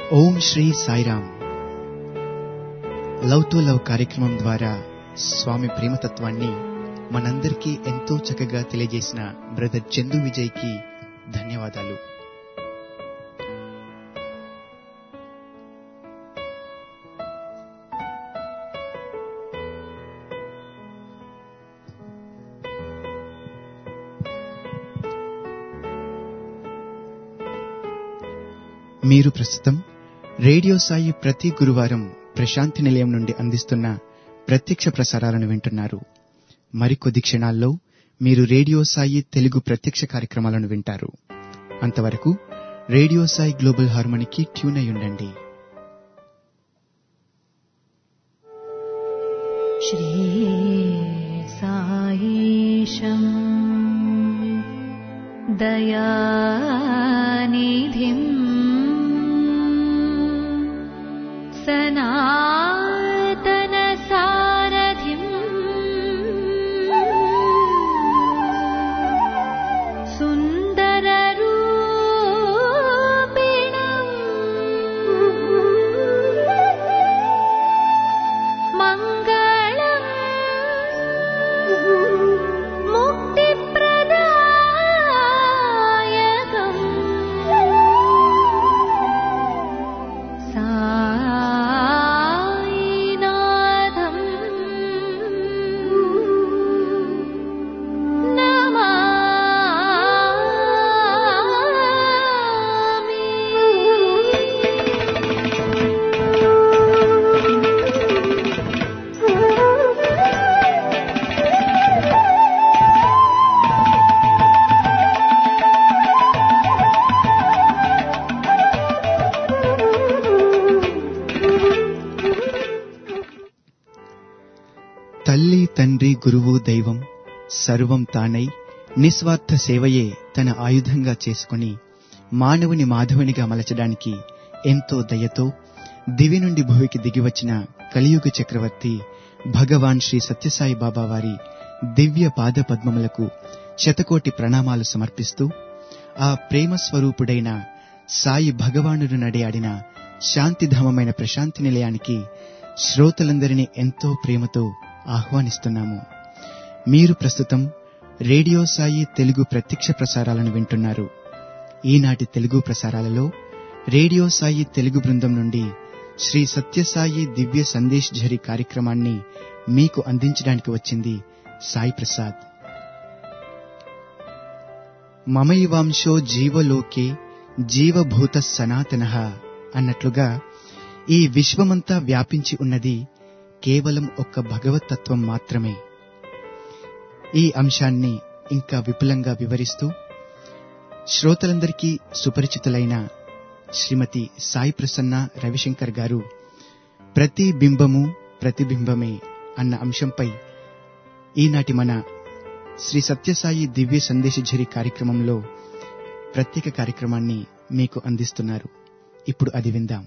Om Shri Sairam love to love కార్యక్రమం ద్వారా స్వామి ప్రేమతత్వాన్ని మనందరికీ ఎంతో చక్కగా తెలియజేసిన బ్రదర్ చందు విజయ్కి ధన్యవాదాలు మీరు ప్రస్తుతం రేడియో సాయి ప్రతి గురువారం ప్రశాంతి నిలయం నుండి అందిస్తున్న ప్రత్యక్ష ప్రసారాలను వింటున్నారు మరికొద్ది క్షణాల్లో మీరు రేడియో సాయి తెలుగు ప్రత్యక్ష కార్యక్రమాలను వింటారు అంతవరకు రేడియో సాయి గ్లోబల్ హార్మోనికి ట్యూన్ అయి ఉండండి श्रीसायीशम् दयानिधिम् सनातनसारथिम् सुन्दररूपिणम् मङ्गलम् मुक्तिप्रदायकम् सायिनाथम् తల్లి తండ్రి గురువు దైవం సర్వం తానై నిస్వార్థ సేవయే తన ఆయుధంగా చేసుకుని మానవుని మాధవునిగా మలచడానికి ఎంతో దయతో దివి నుండి భూమికి దిగివచ్చిన కలియుగ చక్రవర్తి భగవాన్ శ్రీ సత్యసాయి బాబా వారి దివ్య పాద పద్మములకు శతకోటి ప్రణామాలు సమర్పిస్తూ ఆ ప్రేమ స్వరూపుడైన సాయి భగవానుడు నడియాడిన శాంతిధామమైన ప్రశాంతి నిలయానికి శ్రోతలందరినీ ఎంతో ప్రేమతో ఆహ్వానిస్తున్నాము మీరు ప్రస్తుతం రేడియో సాయి తెలుగు ప్రత్యక్ష ప్రసారాలను వింటున్నారు ఈనాటి తెలుగు ప్రసారాలలో రేడియో సాయి తెలుగు బృందం నుండి శ్రీ సత్యసాయి దివ్య సందేశ్ ఝరి కార్యక్రమాన్ని మీకు అందించడానికి వచ్చింది సాయి ప్రసాద్ మమైవాంశో జీవలోకే జీవభూత సనాతన అన్నట్లుగా ఈ విశ్వమంతా వ్యాపించి ఉన్నది కేవలం ఒక్క భగవతత్వం మాత్రమే ఈ అంశాన్ని ఇంకా విపులంగా వివరిస్తూ శ్రోతలందరికీ సుపరిచితులైన శ్రీమతి సాయి ప్రసన్న రవిశంకర్ గారు ప్రతి బింబము ప్రతిబింబమే అన్న అంశంపై ఈనాటి మన శ్రీ సత్యసాయి దివ్య సందేశఝరి కార్యక్రమంలో ప్రత్యేక కార్యక్రమాన్ని మీకు అందిస్తున్నారు ఇప్పుడు అది విందాం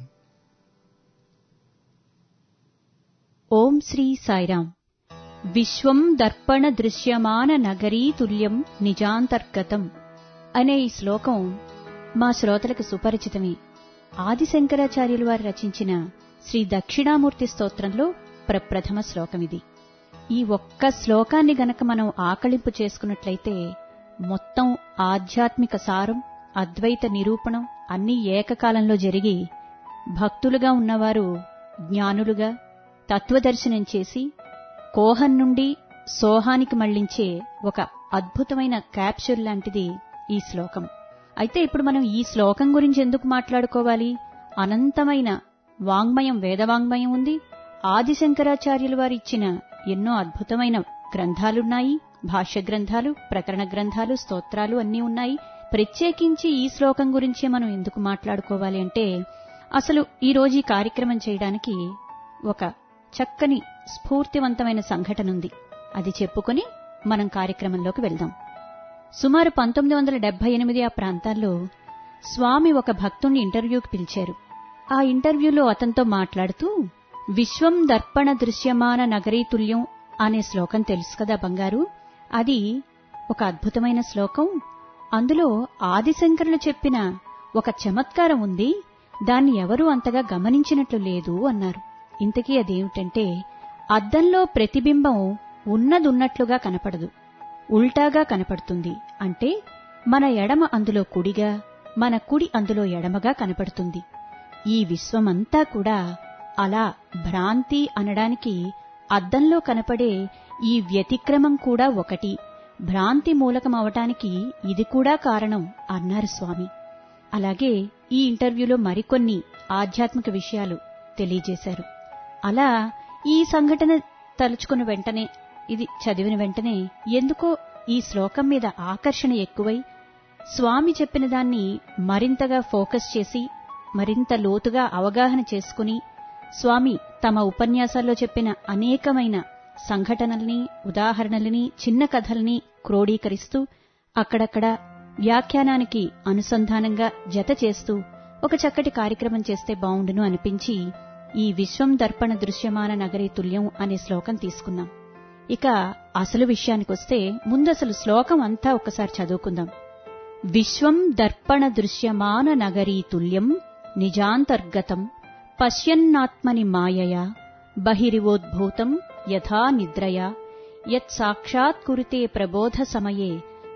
ఓం శ్రీ సాయిరాం విశ్వం దర్పణ దృశ్యమాన నగరీ తుల్యం నిజాంతర్గతం అనే ఈ శ్లోకం మా శ్రోతలకు సుపరిచితమే ఆదిశంకరాచార్యులు వారు రచించిన శ్రీ దక్షిణామూర్తి స్తోత్రంలో ప్రప్రథమ శ్లోకమిది ఈ ఒక్క శ్లోకాన్ని గనక మనం ఆకళింపు చేసుకున్నట్లయితే మొత్తం ఆధ్యాత్మిక సారం అద్వైత నిరూపణం అన్నీ ఏకకాలంలో జరిగి భక్తులుగా ఉన్నవారు జ్ఞానులుగా తత్వదర్శనం చేసి కోహం నుండి సోహానికి మళ్లించే ఒక అద్భుతమైన క్యాప్సూల్ లాంటిది ఈ శ్లోకం అయితే ఇప్పుడు మనం ఈ శ్లోకం గురించి ఎందుకు మాట్లాడుకోవాలి అనంతమైన వాంగ్మయం వేదవాంగ్మయం ఉంది ఆదిశంకరాచార్యులు వారు ఇచ్చిన ఎన్నో అద్భుతమైన గ్రంథాలున్నాయి భాష్య గ్రంథాలు ప్రకరణ గ్రంథాలు స్తోత్రాలు అన్నీ ఉన్నాయి ప్రత్యేకించి ఈ శ్లోకం గురించే మనం ఎందుకు మాట్లాడుకోవాలి అంటే అసలు ఈ రోజు ఈ కార్యక్రమం చేయడానికి ఒక చక్కని స్ఫూర్తివంతమైన సంఘటన ఉంది అది చెప్పుకొని మనం కార్యక్రమంలోకి వెళ్దాం సుమారు పంతొమ్మిది వందల డెబ్బై ఎనిమిది ఆ ప్రాంతాల్లో స్వామి ఒక భక్తుణ్ణి ఇంటర్వ్యూకి పిలిచారు ఆ ఇంటర్వ్యూలో అతనితో మాట్లాడుతూ విశ్వం దర్పణ దృశ్యమాన నగరీతుల్యం అనే శ్లోకం తెలుసు కదా బంగారు అది ఒక అద్భుతమైన శ్లోకం అందులో ఆదిశంకరులు చెప్పిన ఒక చమత్కారం ఉంది దాన్ని ఎవరూ అంతగా గమనించినట్లు లేదు అన్నారు ఇంతకీ అదేమిటంటే అద్దంలో ప్రతిబింబం ఉన్నదున్నట్లుగా కనపడదు ఉల్టాగా కనపడుతుంది అంటే మన ఎడమ అందులో కుడిగా మన కుడి అందులో ఎడమగా కనపడుతుంది ఈ విశ్వమంతా కూడా అలా భ్రాంతి అనడానికి అద్దంలో కనపడే ఈ వ్యతిక్రమం కూడా ఒకటి భ్రాంతి మూలకం అవటానికి ఇది కూడా కారణం అన్నారు స్వామి అలాగే ఈ ఇంటర్వ్యూలో మరికొన్ని ఆధ్యాత్మిక విషయాలు తెలియజేశారు అలా ఈ సంఘటన తలుచుకున్న వెంటనే ఇది చదివిన వెంటనే ఎందుకో ఈ శ్లోకం మీద ఆకర్షణ ఎక్కువై స్వామి చెప్పిన దాన్ని మరింతగా ఫోకస్ చేసి మరింత లోతుగా అవగాహన చేసుకుని స్వామి తమ ఉపన్యాసాల్లో చెప్పిన అనేకమైన సంఘటనల్ని ఉదాహరణల్ని చిన్న కథల్ని క్రోడీకరిస్తూ అక్కడక్కడ వ్యాఖ్యానానికి అనుసంధానంగా జత చేస్తూ ఒక చక్కటి కార్యక్రమం చేస్తే బావుండును అనిపించి ఈ విశ్వం దర్పణ దృశ్యమాన నగరీ తుల్యం అనే శ్లోకం తీసుకున్నాం ఇక అసలు విషయానికొస్తే ముందసలు శ్లోకం అంతా ఒక్కసారి చదువుకుందాం విశ్వం దర్పణ దృశ్యమాన నగరీ తుల్యం నిజాంతర్గతం పశ్యన్నాత్మని మాయయా బహిరివోద్భూతం యథా నిద్రయా యత్ సాక్షాత్కురుతే ప్రబోధ సమయే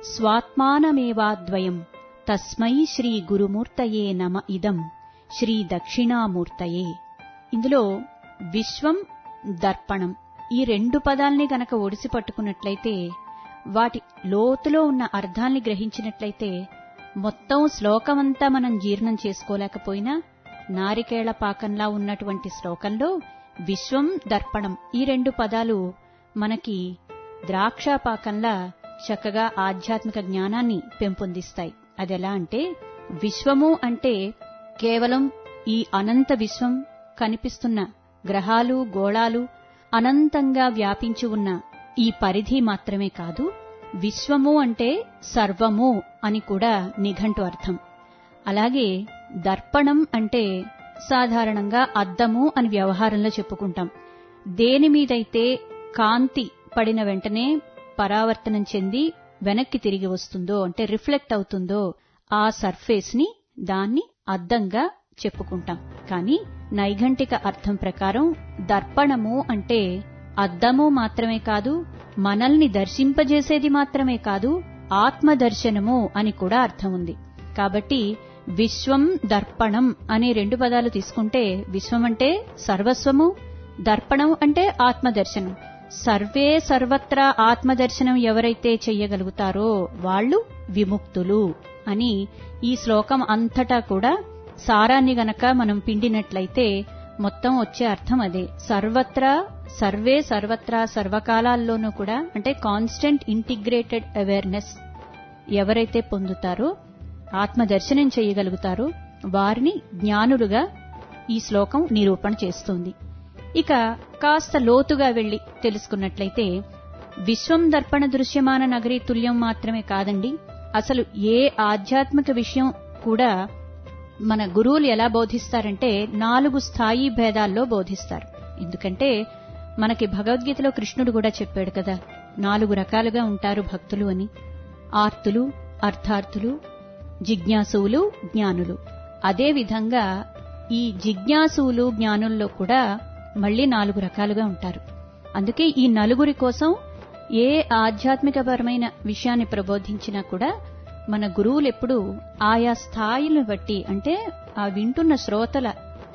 స్వాత్మానమేవాద్వయం తస్మై శ్రీ గురుమూర్తయే నమ ఇదం శ్రీ దక్షిణామూర్తయే ఇందులో విశ్వం దర్పణం ఈ రెండు పదాల్ని గనక ఒడిసి పట్టుకున్నట్లయితే వాటి లోతులో ఉన్న అర్థాల్ని గ్రహించినట్లయితే మొత్తం శ్లోకమంతా మనం జీర్ణం చేసుకోలేకపోయినా నారికేళ పాకంలా ఉన్నటువంటి శ్లోకంలో విశ్వం దర్పణం ఈ రెండు పదాలు మనకి ద్రాక్షాపాకంలా చక్కగా ఆధ్యాత్మిక జ్ఞానాన్ని పెంపొందిస్తాయి అదెలా అంటే విశ్వము అంటే కేవలం ఈ అనంత విశ్వం కనిపిస్తున్న గ్రహాలు గోళాలు అనంతంగా వ్యాపించి ఉన్న ఈ పరిధి మాత్రమే కాదు విశ్వము అంటే సర్వము అని కూడా నిఘంటు అర్థం అలాగే దర్పణం అంటే సాధారణంగా అద్దము అని వ్యవహారంలో చెప్పుకుంటాం దేని మీదైతే కాంతి పడిన వెంటనే పరావర్తనం చెంది వెనక్కి తిరిగి వస్తుందో అంటే రిఫ్లెక్ట్ అవుతుందో ఆ సర్ఫేస్ ని దాన్ని అద్దంగా చెప్పుకుంటాం కానీ నైఘంటిక అర్థం ప్రకారం దర్పణము అంటే అద్దము మాత్రమే కాదు మనల్ని దర్శింపజేసేది మాత్రమే కాదు ఆత్మదర్శనము అని కూడా అర్థం ఉంది కాబట్టి విశ్వం దర్పణం అనే రెండు పదాలు తీసుకుంటే విశ్వం అంటే సర్వస్వము దర్పణం అంటే ఆత్మదర్శనం సర్వే సర్వత్రా ఆత్మదర్శనం ఎవరైతే చెయ్యగలుగుతారో వాళ్ళు విముక్తులు అని ఈ శ్లోకం అంతటా కూడా సారాన్ని గనక మనం పిండినట్లయితే మొత్తం వచ్చే అర్థం అదే సర్వత్రా సర్వే సర్వత్రా సర్వకాలాల్లోనూ కూడా అంటే కాన్స్టెంట్ ఇంటిగ్రేటెడ్ అవేర్నెస్ ఎవరైతే పొందుతారో ఆత్మదర్శనం చేయగలుగుతారో వారిని జ్ఞానులుగా ఈ శ్లోకం నిరూపణ చేస్తుంది ఇక కాస్త లోతుగా వెళ్లి తెలుసుకున్నట్లయితే విశ్వం దర్పణ దృశ్యమాన నగరీ తుల్యం మాత్రమే కాదండి అసలు ఏ ఆధ్యాత్మిక విషయం కూడా మన గురువులు ఎలా బోధిస్తారంటే నాలుగు స్థాయి భేదాల్లో బోధిస్తారు ఎందుకంటే మనకి భగవద్గీతలో కృష్ణుడు కూడా చెప్పాడు కదా నాలుగు రకాలుగా ఉంటారు భక్తులు అని ఆర్తులు అర్థార్థులు జిజ్ఞాసువులు జ్ఞానులు అదే విధంగా ఈ జిజ్ఞాసువులు జ్ఞానుల్లో కూడా మళ్లీ నాలుగు రకాలుగా ఉంటారు అందుకే ఈ నలుగురి కోసం ఏ ఆధ్యాత్మికపరమైన విషయాన్ని ప్రబోధించినా కూడా మన గురువులు ఎప్పుడు ఆయా స్థాయిలను బట్టి అంటే ఆ వింటున్న శ్రోతల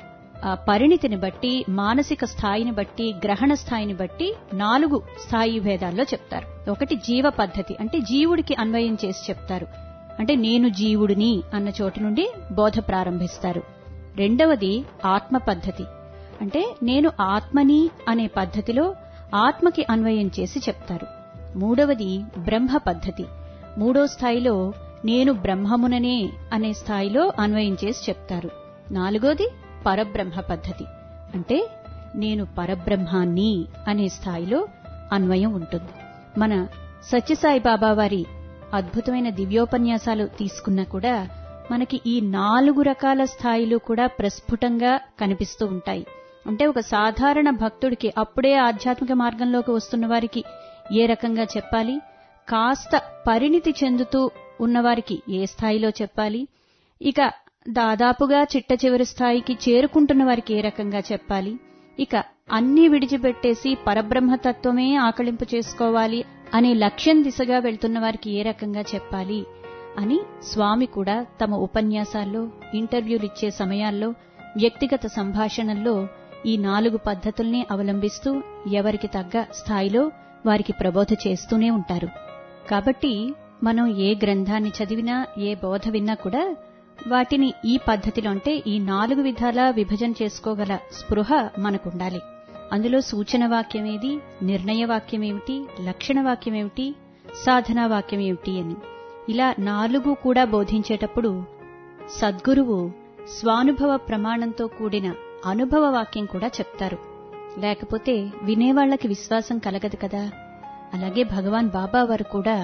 ఆ పరిణితిని బట్టి మానసిక స్థాయిని బట్టి గ్రహణ స్థాయిని బట్టి నాలుగు స్థాయి భేదాల్లో చెప్తారు ఒకటి జీవ పద్ధతి అంటే జీవుడికి అన్వయం చేసి చెప్తారు అంటే నేను జీవుడిని అన్న చోటు నుండి బోధ ప్రారంభిస్తారు రెండవది ఆత్మ పద్ధతి అంటే నేను ఆత్మని అనే పద్ధతిలో ఆత్మకి అన్వయం చేసి చెప్తారు మూడవది బ్రహ్మ పద్ధతి మూడో స్థాయిలో నేను బ్రహ్మముననే అనే స్థాయిలో అన్వయం చేసి చెప్తారు నాలుగోది పరబ్రహ్మ పద్ధతి అంటే నేను పరబ్రహ్మాన్ని అనే స్థాయిలో అన్వయం ఉంటుంది మన సత్యసాయి బాబా వారి అద్భుతమైన దివ్యోపన్యాసాలు తీసుకున్నా కూడా మనకి ఈ నాలుగు రకాల స్థాయిలు కూడా ప్రస్ఫుటంగా కనిపిస్తూ ఉంటాయి అంటే ఒక సాధారణ భక్తుడికి అప్పుడే ఆధ్యాత్మిక మార్గంలోకి వస్తున్న వారికి ఏ రకంగా చెప్పాలి కాస్త పరిణితి చెందుతూ ఉన్నవారికి ఏ స్థాయిలో చెప్పాలి ఇక దాదాపుగా చిట్ట చివరి స్థాయికి చేరుకుంటున్న వారికి ఏ రకంగా చెప్పాలి ఇక అన్నీ విడిచిపెట్టేసి పరబ్రహ్మతత్వమే ఆకళింపు చేసుకోవాలి అనే లక్ష్యం దిశగా వెళ్తున్న వారికి ఏ రకంగా చెప్పాలి అని స్వామి కూడా తమ ఉపన్యాసాల్లో ఇంటర్వ్యూలు ఇచ్చే సమయాల్లో వ్యక్తిగత సంభాషణల్లో ఈ నాలుగు పద్ధతుల్ని అవలంబిస్తూ ఎవరికి తగ్గ స్థాయిలో వారికి ప్రబోధ చేస్తూనే ఉంటారు కాబట్టి మనం ఏ గ్రంథాన్ని చదివినా ఏ బోధ విన్నా కూడా వాటిని ఈ పద్ధతిలో అంటే ఈ నాలుగు విధాలా విభజన చేసుకోగల స్పృహ మనకుండాలి అందులో సూచన వాక్యం ఏది నిర్ణయ వాక్యం ఏమిటి లక్షణ వాక్యం ఏమిటి సాధనా వాక్యం ఏమిటి అని ఇలా నాలుగు కూడా బోధించేటప్పుడు సద్గురువు స్వానుభవ ప్రమాణంతో కూడిన అనుభవ వాక్యం కూడా చెప్తారు లేకపోతే వినేవాళ్లకి విశ్వాసం కలగదు కదా అలాగే భగవాన్ బాబా వారు కూడా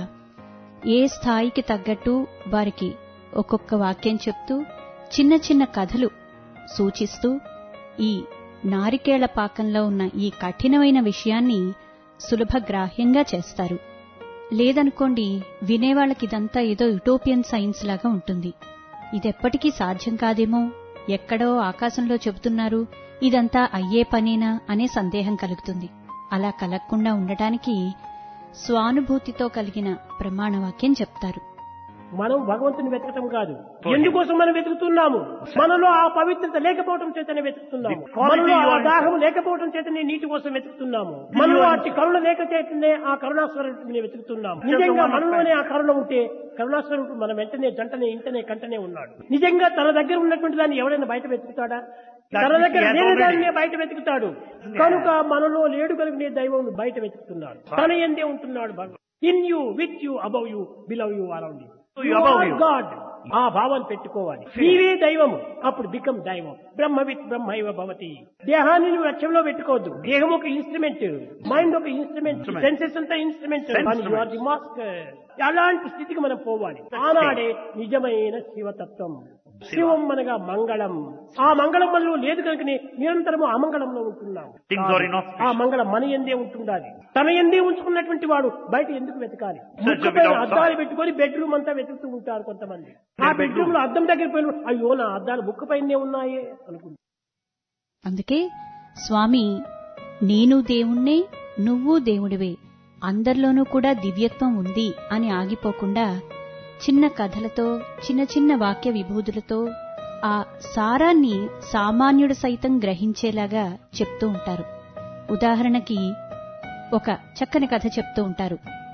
ఏ స్థాయికి తగ్గట్టు వారికి ఒక్కొక్క వాక్యం చెప్తూ చిన్న చిన్న కథలు సూచిస్తూ ఈ నారికేళ్ల పాకంలో ఉన్న ఈ కఠినమైన విషయాన్ని సులభగ్రాహ్యంగా చేస్తారు లేదనుకోండి వినేవాళ్ళకి ఇదంతా ఏదో యుటోపియన్ సైన్స్ లాగా ఉంటుంది ఇదెప్పటికీ సాధ్యం కాదేమో ఎక్కడో ఆకాశంలో చెబుతున్నారు ఇదంతా అయ్యే పనేనా అనే సందేహం కలుగుతుంది అలా కలగకుండా ఉండటానికి స్వానుభూతితో కలిగిన ప్రమాణవాక్యం చెప్తారు మనం భగవంతుని వెతకటం కాదు ఎందుకోసం మనం వెతుకుతున్నాము మనలో ఆ పవిత్రత లేకపోవడం చేతనే వెతుకుతున్నాము మనలో ఆ దాహం లేకపోవడం చేతనే నీటి కోసం వెతుకుతున్నాము మనలో అట్టి కరుణ లేక చేతనే ఆ కరుణాస్వరుడిని వెతుకుతున్నాము నిజంగా మనలోనే ఆ కరుణ ఉంటే కరుణాస్వరుడు మన వెంటనే జంటనే ఇంటనే కంటనే ఉన్నాడు నిజంగా తన దగ్గర ఉన్నటువంటి దాన్ని ఎవరైనా బయట వెతుకుతాడా తన దగ్గర లేని దాన్నే బయట వెతుకుతాడు కనుక మనలో లేడు కలిగిన దైవం బయట వెతుకుతున్నాడు తన ఎందే ఉంటున్నాడు Bhagavan in you with you above you below you around you above you. God ఆ భావాన్ని పెట్టుకోవాలి నీవే దైవము అప్పుడు బికమ్ దైవం బ్రహ్మ విత్ బ్రహ్మైవ భవతి దేహాన్ని నువ్వు లక్ష్యంలో పెట్టుకోవద్దు దేహం ఒక ఇన్స్ట్రుమెంట్ మైండ్ ఒక ఇన్స్ట్రుమెంట్ Instrument. సెన్సెస్ అంతా ఇన్స్ట్రుమెంట్ Instrument. ది మాస్క్ అలాంటి స్థితికి మనం పోవాలి ఆనాడే నిజమైన శివతత్వం శివం అనగా మంగళం ఆ మంగళం మనలో లేదు కనుకనే నిరంతరము అమంగళంలో ఉంటున్నాం Things are inauspicious. ఆ మంగళం మన ఎందే ఉంటుండాలి తన ఎందే ఉంచుకున్నటువంటి వాడు బయట ఎందుకు వెతకాలి Search ముక్కు of it పైన outside. అద్దాలు పెట్టుకొని బెడ్రూమ్ అంతా వెతుకుతూ ఉంటారు కొంతమంది ఆ bedroom. బెడ్రూమ్ లో అద్దం దగ్గర పోయిన అయ్యో నా అద్దాలు ముక్కు పైనే ఉన్నాయే అనుకుంటా అందుకే స్వామి నేను దేవుణ్ణే నువ్వు దేవుడివే అందరిలోనూ కూడా దివ్యత్వం ఉంది అని ఆగిపోకుండా చిన్న కథలతో చిన్న చిన్న వాక్య విభూతులతో ఆ సారాన్ని సామాన్యుడు సైతం గ్రహించేలాగా చెప్తూ ఉంటారు ఉదాహరణకి ఒక చక్కని కథ చెప్తూ ఉంటారు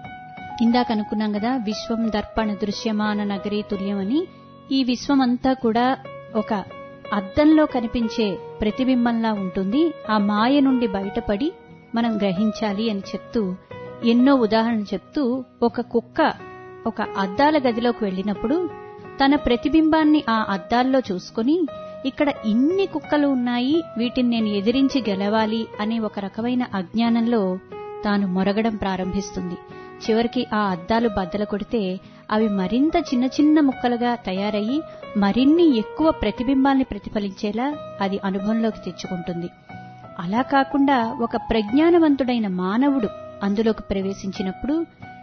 ఇందాక అనుకున్నాం కదా విశ్వం దర్పణ దృశ్యమాన నగరీ తుల్యం అని ఈ విశ్వం అంతా కూడా ఒక అద్దంలో కనిపించే ప్రతిబింబంలా ఉంటుంది ఆ మాయ నుండి బయటపడి మనం గ్రహించాలి అని చెప్తూ ఎన్నో ఉదాహరణలు చెప్తూ ఒక కుక్క ఒక అద్దాల గదిలోకి వెళ్ళినప్పుడు తన ప్రతిబింబాన్ని ఆ అద్దాల్లో చూసుకుని ఇక్కడ ఇన్ని కుక్కలు ఉన్నాయి వీటిని నేను ఎదిరించి గెలవాలి అనే ఒక రకమైన అజ్ఞానంలో తాను మొరగడం ప్రారంభిస్తుంది చివరికి ఆ అద్దాలు బద్దలు కొడితే అవి మరింత చిన్న చిన్న ముక్కలుగా తయారయ్యి మరిన్ని ఎక్కువ ప్రతిబింబాల్ని ప్రతిఫలించేలా అది అనుభవంలోకి తెచ్చుకుంటుంది అలా కాకుండా ఒక ప్రజ్ఞానవంతుడైన మానవుడు అందులోకి ప్రవేశించినప్పుడు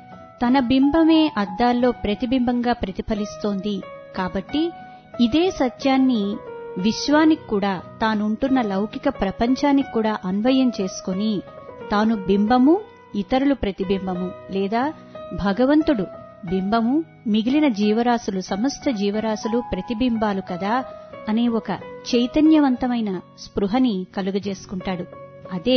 తన బింబమే అద్దాల్లో ప్రతిబింబంగా ప్రతిఫలిస్తోంది కాబట్టి ఇదే సత్యాన్ని విశ్వానికి కూడా తానుంటున్న లౌకిక ప్రపంచానికి కూడా అన్వయం చేసుకొని తాను బింబము ఇతరులు ప్రతిబింబము లేదా భగవంతుడు బింబము మిగిలిన జీవరాశులు సమస్త జీవరాశులు ప్రతిబింబాలు కదా అనే ఒక చైతన్యవంతమైన స్పృహని కలుగజేసుకుంటాడు అదే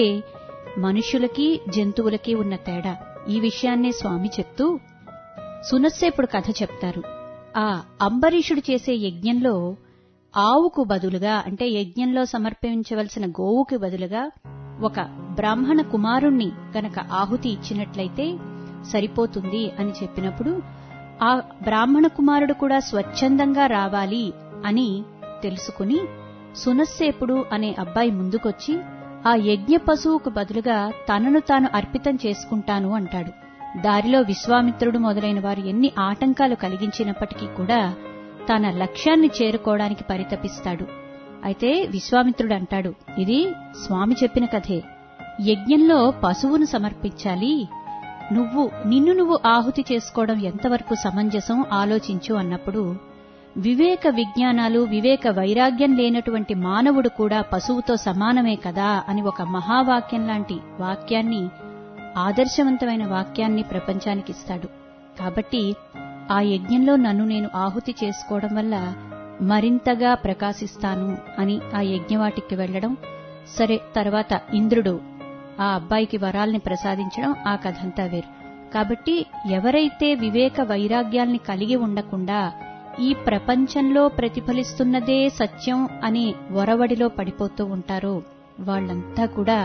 మనుషులకి జంతువులకి ఉన్న తేడా ఈ విషయాన్నే స్వామి చెప్తూ సునస్సేపుడు కథ చెప్తారు ఆ అంబరీషుడు చేసే యజ్ఞంలో ఆవుకు బదులుగా అంటే యజ్ఞంలో సమర్పించవలసిన గోవుకి బదులుగా ఒక బ్రాహ్మణ కుమారుణ్ణి గనక ఆహుతి ఇచ్చినట్లయితే సరిపోతుంది అని చెప్పినప్పుడు ఆ బ్రాహ్మణ కుమారుడు కూడా స్వచ్ఛందంగా రావాలి అని తెలుసుకుని సునస్సేపుడు అనే అబ్బాయి ముందుకొచ్చి ఆ యజ్ఞ పశువుకు బదులుగా తనను తాను అర్పితం చేసుకుంటాను అంటాడు దారిలో విశ్వామిత్రుడు మొదలైన వారు ఎన్ని ఆటంకాలు కలిగించినప్పటికీ కూడా తన లక్ష్యాన్ని చేరుకోవడానికి పరితపిస్తాడు అయితే విశ్వామిత్రుడు అంటాడు ఇది స్వామి చెప్పిన కథే యజ్ఞంలో పశువును సమర్పించాలి నువ్వు నిన్ను నువ్వు ఆహుతి చేసుకోవడం ఎంతవరకు సమంజసం ఆలోచించు అన్నప్పుడు వివేక విజ్ఞానాలు వివేక వైరాగ్యం లేనటువంటి మానవుడు కూడా పశువుతో సమానమే కదా అని ఒక మహావాక్యం లాంటి వాక్యాన్ని ఆదర్శవంతమైన వాక్యాన్ని ప్రపంచానికి ఇస్తాడు కాబట్టి ఆ యజ్ఞంలో నన్ను నేను ఆహుతి చేసుకోవడం వల్ల మరింతగా ప్రకాశిస్తాను అని ఆ యజ్ఞవాటికి వెళ్లడం సరే తర్వాత ఇంద్రుడు ఆ అబ్బాయికి వరాల్ని ప్రసాదించడం ఆ కథంతా వేరు కాబట్టి ఎవరైతే వివేక వైరాగ్యాల్ని కలిగి ఉండకుండా ఈ ప్రపంచంలో ప్రతిఫలిస్తున్నదే సత్యం అని వరవడిలో పడిపోతూ ఉంటారో వాళ్ళంతా కూడా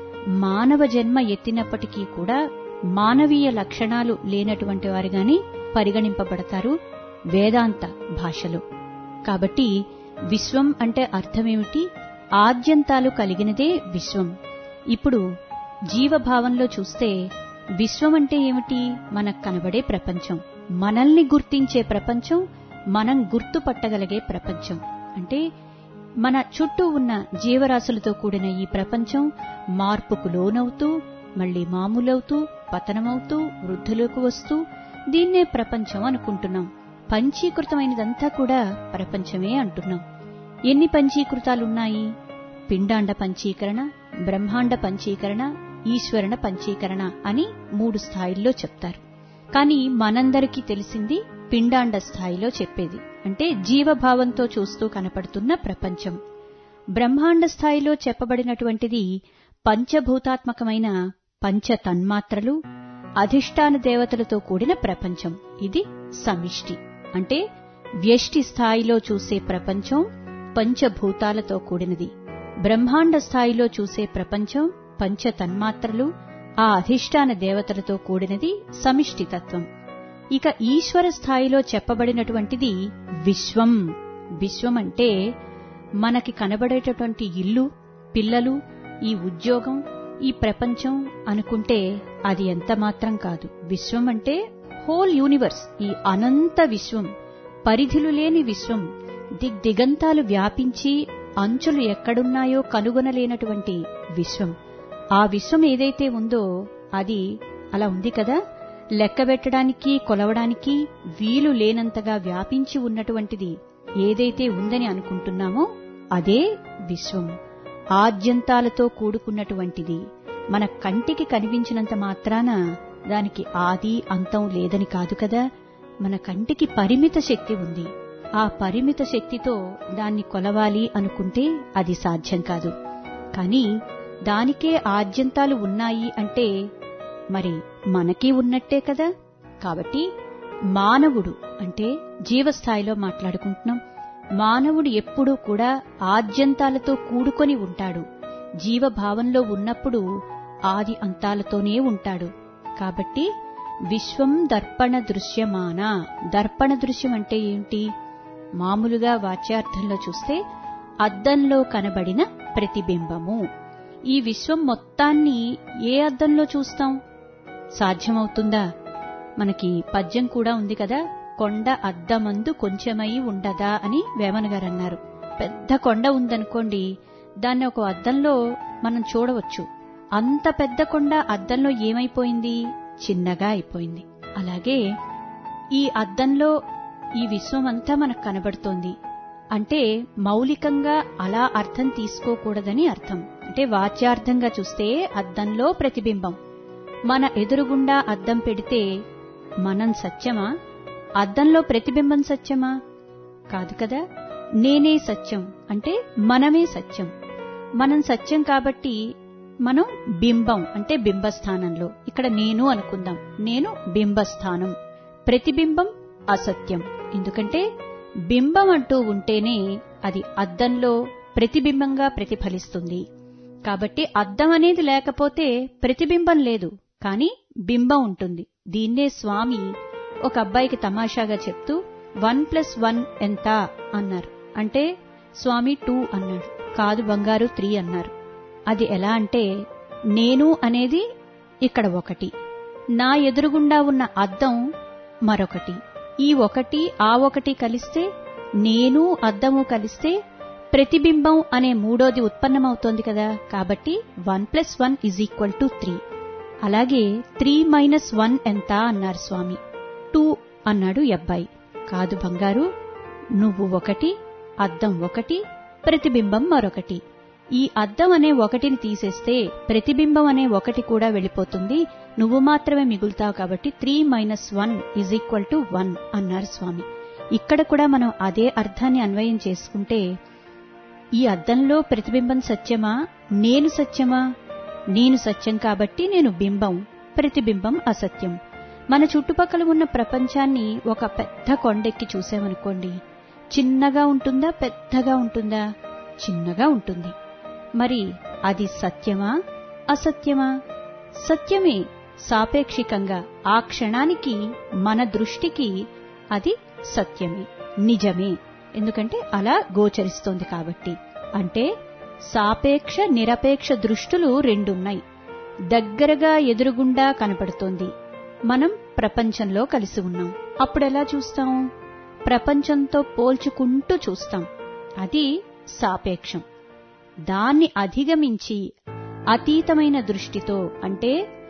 మానవ జన్మ ఎత్తినప్పటికీ కూడా మానవీయ లక్షణాలు లేనటువంటి వారిగాని పరిగణింపబడతారు వేదాంత భాషలో కాబట్టి విశ్వం అంటే అర్థమేమిటి ఆద్యంతాలు కలిగినదే విశ్వం ఇప్పుడు జీవభావంలో చూస్తే విశ్వం అంటే ఏమిటి మనకు కనబడే ప్రపంచం మనల్ని గుర్తించే ప్రపంచం మనం గుర్తుపట్టగలిగే ప్రపంచం అంటే మన చుట్టూ ఉన్న జీవరాశులతో కూడిన ఈ ప్రపంచం మార్పుకు లోనవుతూ మళ్లీ మామూలవుతూ పతనమవుతూ వృద్ధులకు వస్తూ దీన్నే ప్రపంచం అనుకుంటున్నాం పంచీకృతమైనదంతా కూడా ప్రపంచమే అంటున్నాం ఎన్ని పంచీకృతాలున్నాయి పిండాండ పంచీకరణ బ్రహ్మాండ పంచీకరణ ఈశ్వరణ పంచీకరణ అని మూడు స్థాయిల్లో చెప్తారు కానీ మనందరికీ తెలిసింది పిండాండ స్థాయిలో చెప్పేది అంటే జీవభావంతో చూస్తూ కనపడుతున్న ప్రపంచం బ్రహ్మాండ స్థాయిలో చెప్పబడినటువంటిది పంచభూతాత్మకమైన పంచ తన్మాత్రలు అధిష్టాన దేవతలతో కూడిన ప్రపంచం ఇది సమిష్టి అంటే వ్యష్టి స్థాయిలో చూసే ప్రపంచం పంచభూతాలతో కూడినది బ్రహ్మాండ స్థాయిలో చూసే ప్రపంచం పంచ తన్మాత్రలు ఆ అధిష్టాన దేవతలతో కూడినది సమిష్టి తత్వం ఇక ఈశ్వర స్థాయిలో చెప్పబడినటువంటిది విశ్వం విశ్వం అంటే మనకి కనబడేటటువంటి ఇల్లు పిల్లలు ఈ ఉద్యోగం ఈ ప్రపంచం అనుకుంటే అది ఎంత మాత్రం కాదు విశ్వం అంటే హోల్ యూనివర్స్ ఈ అనంత విశ్వం పరిధులు లేని విశ్వం దిగ్దిగంతాలు వ్యాపించి అంచులు ఎక్కడున్నాయో కనుగొనలేనటువంటి విశ్వం ఆ విశ్వం ఏదైతే ఉందో అది అలా ఉంది కదా లెక్కబెట్టడానికి కొలవడానికి వీలు లేనంతగా వ్యాపించి ఉన్నటువంటిది ఏదైతే ఉందని అనుకుంటున్నామో అదే విశ్వం ఆద్యంతాలతో కూడుకున్నటువంటిది మన కంటికి కనిపించినంత మాత్రాన దానికి ఆది అంతం లేదని కాదు కదా మన కంటికి పరిమిత శక్తి ఉంది ఆ పరిమిత శక్తితో దాన్ని కొలవాలి అనుకుంటే అది సాధ్యం కాదు కానీ దానికే ఆద్యంతాలు ఉన్నాయి అంటే మరి మనకి ఉన్నట్టే కదా కాబట్టి మానవుడు అంటే జీవస్థాయిలో మాట్లాడుకుంటున్నాం మానవుడు ఎప్పుడూ కూడా ఆద్యంతాలతో కూడుకొని ఉంటాడు జీవభావంలో ఉన్నప్పుడు ఆది అంతాలతోనే ఉంటాడు కాబట్టి విశ్వం దర్పణ దృశ్యమాన దర్పణ దృశ్యం అంటే ఏంటి మామూలుగా వాచ్యార్థంలో చూస్తే అద్దంలో కనబడిన ప్రతిబింబము ఈ విశ్వం మొత్తాన్ని ఏ అద్దంలో చూస్తాం సాధ్యమవుతుందా మనకి పద్యం కూడా ఉంది కదా కొండ అద్దమందు కొంచెమై ఉండదా అని వేమన గారు అన్నారు పెద్ద కొండ ఉందనుకోండి దాన్ని ఒక అద్దంలో మనం చూడవచ్చు అంత పెద్ద కొండ అద్దంలో ఏమైపోయింది చిన్నగా అయిపోయింది అలాగే ఈ అద్దంలో ఈ విశ్వం అంతా మనకు కనబడుతోంది అంటే మౌలికంగా అలా అర్థం తీసుకోకూడదని అర్థం అంటే వాచ్యార్థంగా చూస్తే అద్దంలో ప్రతిబింబం మన ఎదురుగుండా అద్దం పెడితే మనం సత్యమా అద్దంలో ప్రతిబింబం సత్యమా కాదు కదా నేనే సత్యం అంటే మనమే సత్యం మనం సత్యం కాబట్టి మనం బింబం అంటే బింబస్థానంలో ఇక్కడ నేను అనుకుందాం నేను బింబస్థానం ప్రతిబింబం అసత్యం ఎందుకంటే బింబం అంటూ ఉంటేనే అది అద్దంలో ప్రతిబింబంగా ప్రతిఫలిస్తుంది కాబట్టి అద్దం అనేది లేకపోతే ప్రతిబింబం లేదు కానీ బింబం ఉంటుంది దీన్నే స్వామి ఒక అబ్బాయికి తమాషాగా చెప్తూ వన్ ప్లస్ వన్ ఎంత అన్నారు అంటే స్వామి టూ అన్నాడు కాదు బంగారు త్రీ అన్నారు అది ఎలా అంటే నేను అనేది ఇక్కడ ఒకటి నా ఎదురుగుండా ఉన్న అద్దం మరొకటి ఈ ఒకటి ఆ ఒకటి కలిస్తే నేను అద్దము కలిస్తే ప్రతిబింబం అనే మూడోది ఉత్పన్నమవుతోంది కదా కాబట్టి one plus one is equal to three అలాగే త్రీ మైనస్ వన్ ఎంత అన్నారు స్వామి టూ అన్నాడు ఈ అబ్బాయి కాదు బంగారు నువ్వు ఒకటి అద్దం ఒకటి ప్రతిబింబం మరొకటి ఈ అద్దం అనే ఒకటిని తీసేస్తే ప్రతిబింబం అనే ఒకటి కూడా వెళ్ళిపోతుంది నువ్వు మాత్రమే మిగులుతావు కాబట్టి three minus one is equal to one అన్నారు స్వామి ఇక్కడ కూడా మనం అదే అర్థాన్ని అన్వయం చేసుకుంటే ఈ అద్దంలో ప్రతిబింబం సత్యమా నేను సత్యమా నేను సత్యం కాబట్టి నేను బింబం ప్రతిబింబం అసత్యం మన చుట్టుపక్కల ఉన్న ప్రపంచాన్ని ఒక పెద్ద కొండెక్కి చూసామనుకోండి చిన్నగా ఉంటుందా పెద్దగా ఉంటుందా చిన్నగా ఉంటుంది మరి అది సత్యమా అసత్యమా సత్యమే సాపేక్షికంగా ఆ క్షణానికి మన దృష్టికి అది సత్యమే నిజమే ఎందుకంటే అలా గోచరిస్తోంది కాబట్టి అంటే సాపేక్ష నిరపేక్ష దృష్టులు రెండున్నాయి దగ్గరగా ఎదురుగుండా కనపడుతోంది మనం ప్రపంచంలో కలిసి ఉన్నాం అప్పుడెలా చూస్తాం ప్రపంచంతో పోల్చుకుంటూ చూస్తాం అది సాపేక్షం దాన్ని అధిగమించి అతీతమైన దృష్టితో అంటే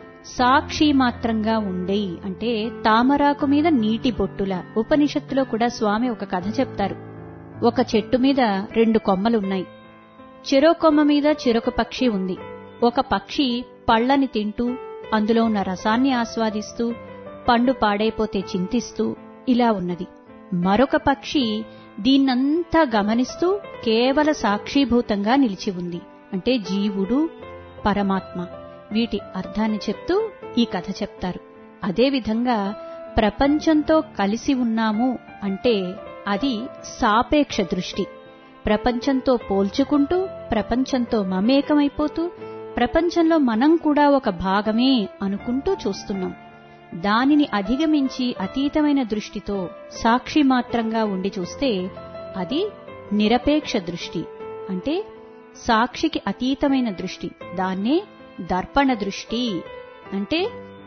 సాక్షి మాత్రంగా ఉండే అంటే తామరాకు మీద నీటి బొట్టుల ఉపనిషత్తులో కూడా స్వామి ఒక కథ చెప్తారు ఒక చెట్టు మీద రెండు కొమ్మలున్నాయి చెరో కొమ్మ మీద చెరొక పక్షి ఉంది ఒక పక్షి పళ్ళని తింటూ అందులో ఉన్న రసాన్ని ఆస్వాదిస్తూ పండు పాడైపోతే చింతిస్తూ ఇలా ఉన్నది మరొక పక్షి దీన్నంతా గమనిస్తూ కేవల సాక్షీభూతంగా నిలిచి ఉంది అంటే జీవుడు పరమాత్మ వీటి అర్థాన్ని చెప్తూ ఈ కథ చెప్తారు అదేవిధంగా ప్రపంచంతో కలిసి ఉన్నాము అంటే అది సాపేక్ష దృష్టి ప్రపంచంతో పోల్చుకుంటూ ప్రపంచంతో మమేకమైపోతూ ప్రపంచంలో మనం కూడా ఒక భాగమే అనుకుంటూ చూస్తున్నాం దానిని అధిగమించి అతీతమైన దృష్టితో సాక్షి మాత్రంగా ఉండి చూస్తే అది నిరపేక్ష దృష్టి అంటే సాక్షికి అతీతమైన దృష్టి దాన్నే దర్పణ దృష్టి అంటే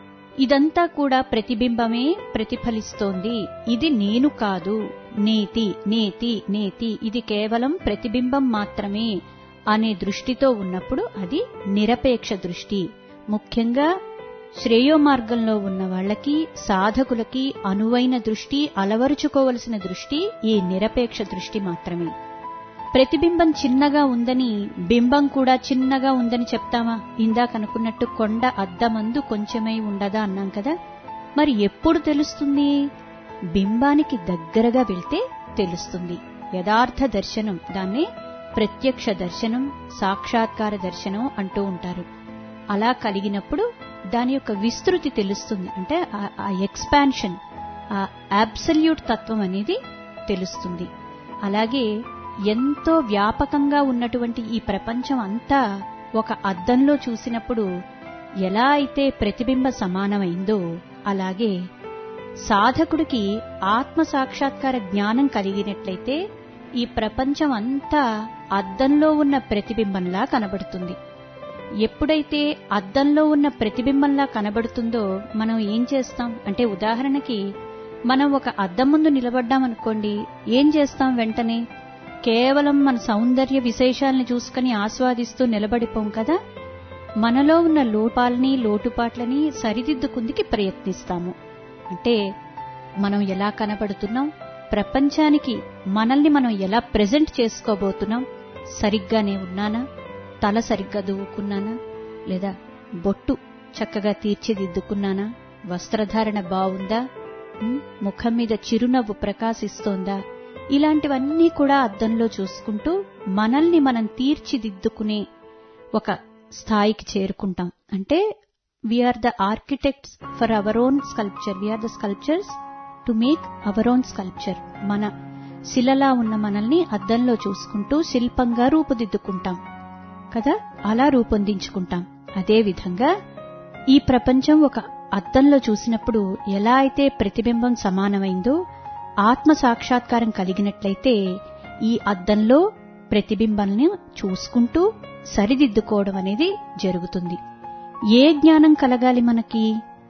ఇదంతా కూడా ప్రతిబింబమే ప్రతిఫలిస్తోంది ఇది నేను కాదు నేతి నేతి నేతి ఇది కేవలం ప్రతిబింబం మాత్రమే అనే దృష్టితో ఉన్నప్పుడు అది నిరపేక్ష దృష్టి ముఖ్యంగా శ్రేయో మార్గంలో ఉన్న వాళ్ళకి సాధకులకి అనువైన దృష్టి అలవరుచుకోవలసిన దృష్టి ఈ నిరపేక్ష దృష్టి మాత్రమే ప్రతిబింబం చిన్నగా ఉందని బింబం కూడా చిన్నగా ఉందని చెప్తామా ఇందాక అనుకున్నట్టు కొండ అద్దమందు కొంచెమై ఉండదా అన్నాం కదా మరి ఎప్పుడు తెలుస్తుంది బింబానికి దగ్గరగా వెళ్తే తెలుస్తుంది యథార్థ దర్శనం దాన్నే ప్రత్యక్ష దర్శనం సాక్షాత్కార దర్శనం అంటూ ఉంటారు అలా కలిగినప్పుడు దాని యొక్క విస్తృతి తెలుస్తుంది అంటే ఆ ఎక్స్పాన్షన్ ఆ అబ్సల్యూట్ తత్వం అనేది తెలుస్తుంది అలాగే ఎంతో వ్యాపకంగా ఉన్నటువంటి ఈ ప్రపంచం అంతా ఒక అద్దంలో చూసినప్పుడు ఎలా అయితే ప్రతిబింబ సమానమైందో అలాగే సాధకుడికి ఆత్మ సాక్షాత్కార జ్ఞానం కలిగినట్లయితే ఈ ప్రపంచం అంతా అద్దంలో ఉన్న ప్రతిబింబంలా కనబడుతుంది ఎప్పుడైతే అద్దంలో ఉన్న ప్రతిబింబంలా కనబడుతుందో మనం ఏం చేస్తాం అంటే ఉదాహరణకి మనం ఒక అద్దం ముందు నిలబడ్డామనుకోండి ఏం చేస్తాం వెంటనే కేవలం మన సౌందర్య విశేషాలని చూసుకుని ఆస్వాదిస్తూ నిలబడిపోం కదా మనలో ఉన్న లోపాలని లోటుపాట్లని సరిదిద్దుకుందికి ప్రయత్నిస్తాము అంటే మనం ఎలా కనబడుతున్నాం ప్రపంచానికి మనల్ని మనం ఎలా ప్రెజెంట్ చేసుకోబోతున్నాం సరిగ్గానే ఉన్నానా తల సరిగ్గా దువ్వుకున్నానా లేదా బొట్టు చక్కగా తీర్చిదిద్దుకున్నానా వస్త్రధారణ బావుందా ముఖం మీద చిరునవ్వు ప్రకాశిస్తోందా ఇలాంటివన్నీ కూడా అద్దంలో చూసుకుంటూ మనల్ని మనం తీర్చిదిద్దుకునే ఒక స్థాయికి చేరుకుంటాం అంటే we are the architects for our own sculpture we are the sculptors to make our own sculpture మన శిలలా ఉన్న మనల్ని అద్దంలో చూసుకుంటూ శిల్పంగా రూపుదిద్దుకుంటాం కదా అలా రూపొందించుకుంటాం అదే విధంగా ఈ ప్రపంచం ఒక అద్దంలో చూసినప్పుడు ఎలా అయితే ప్రతిబింబం సమానమైందో ఆత్మ సాక్షాత్కారం కలిగినట్లయితే ఈ అద్దంలో ప్రతిబింబాలను చూసుకుంటూ సరిదిద్దుకోవడం అనేది జరుగుతుంది ఏ జ్ఞానం కలగాలి మనకి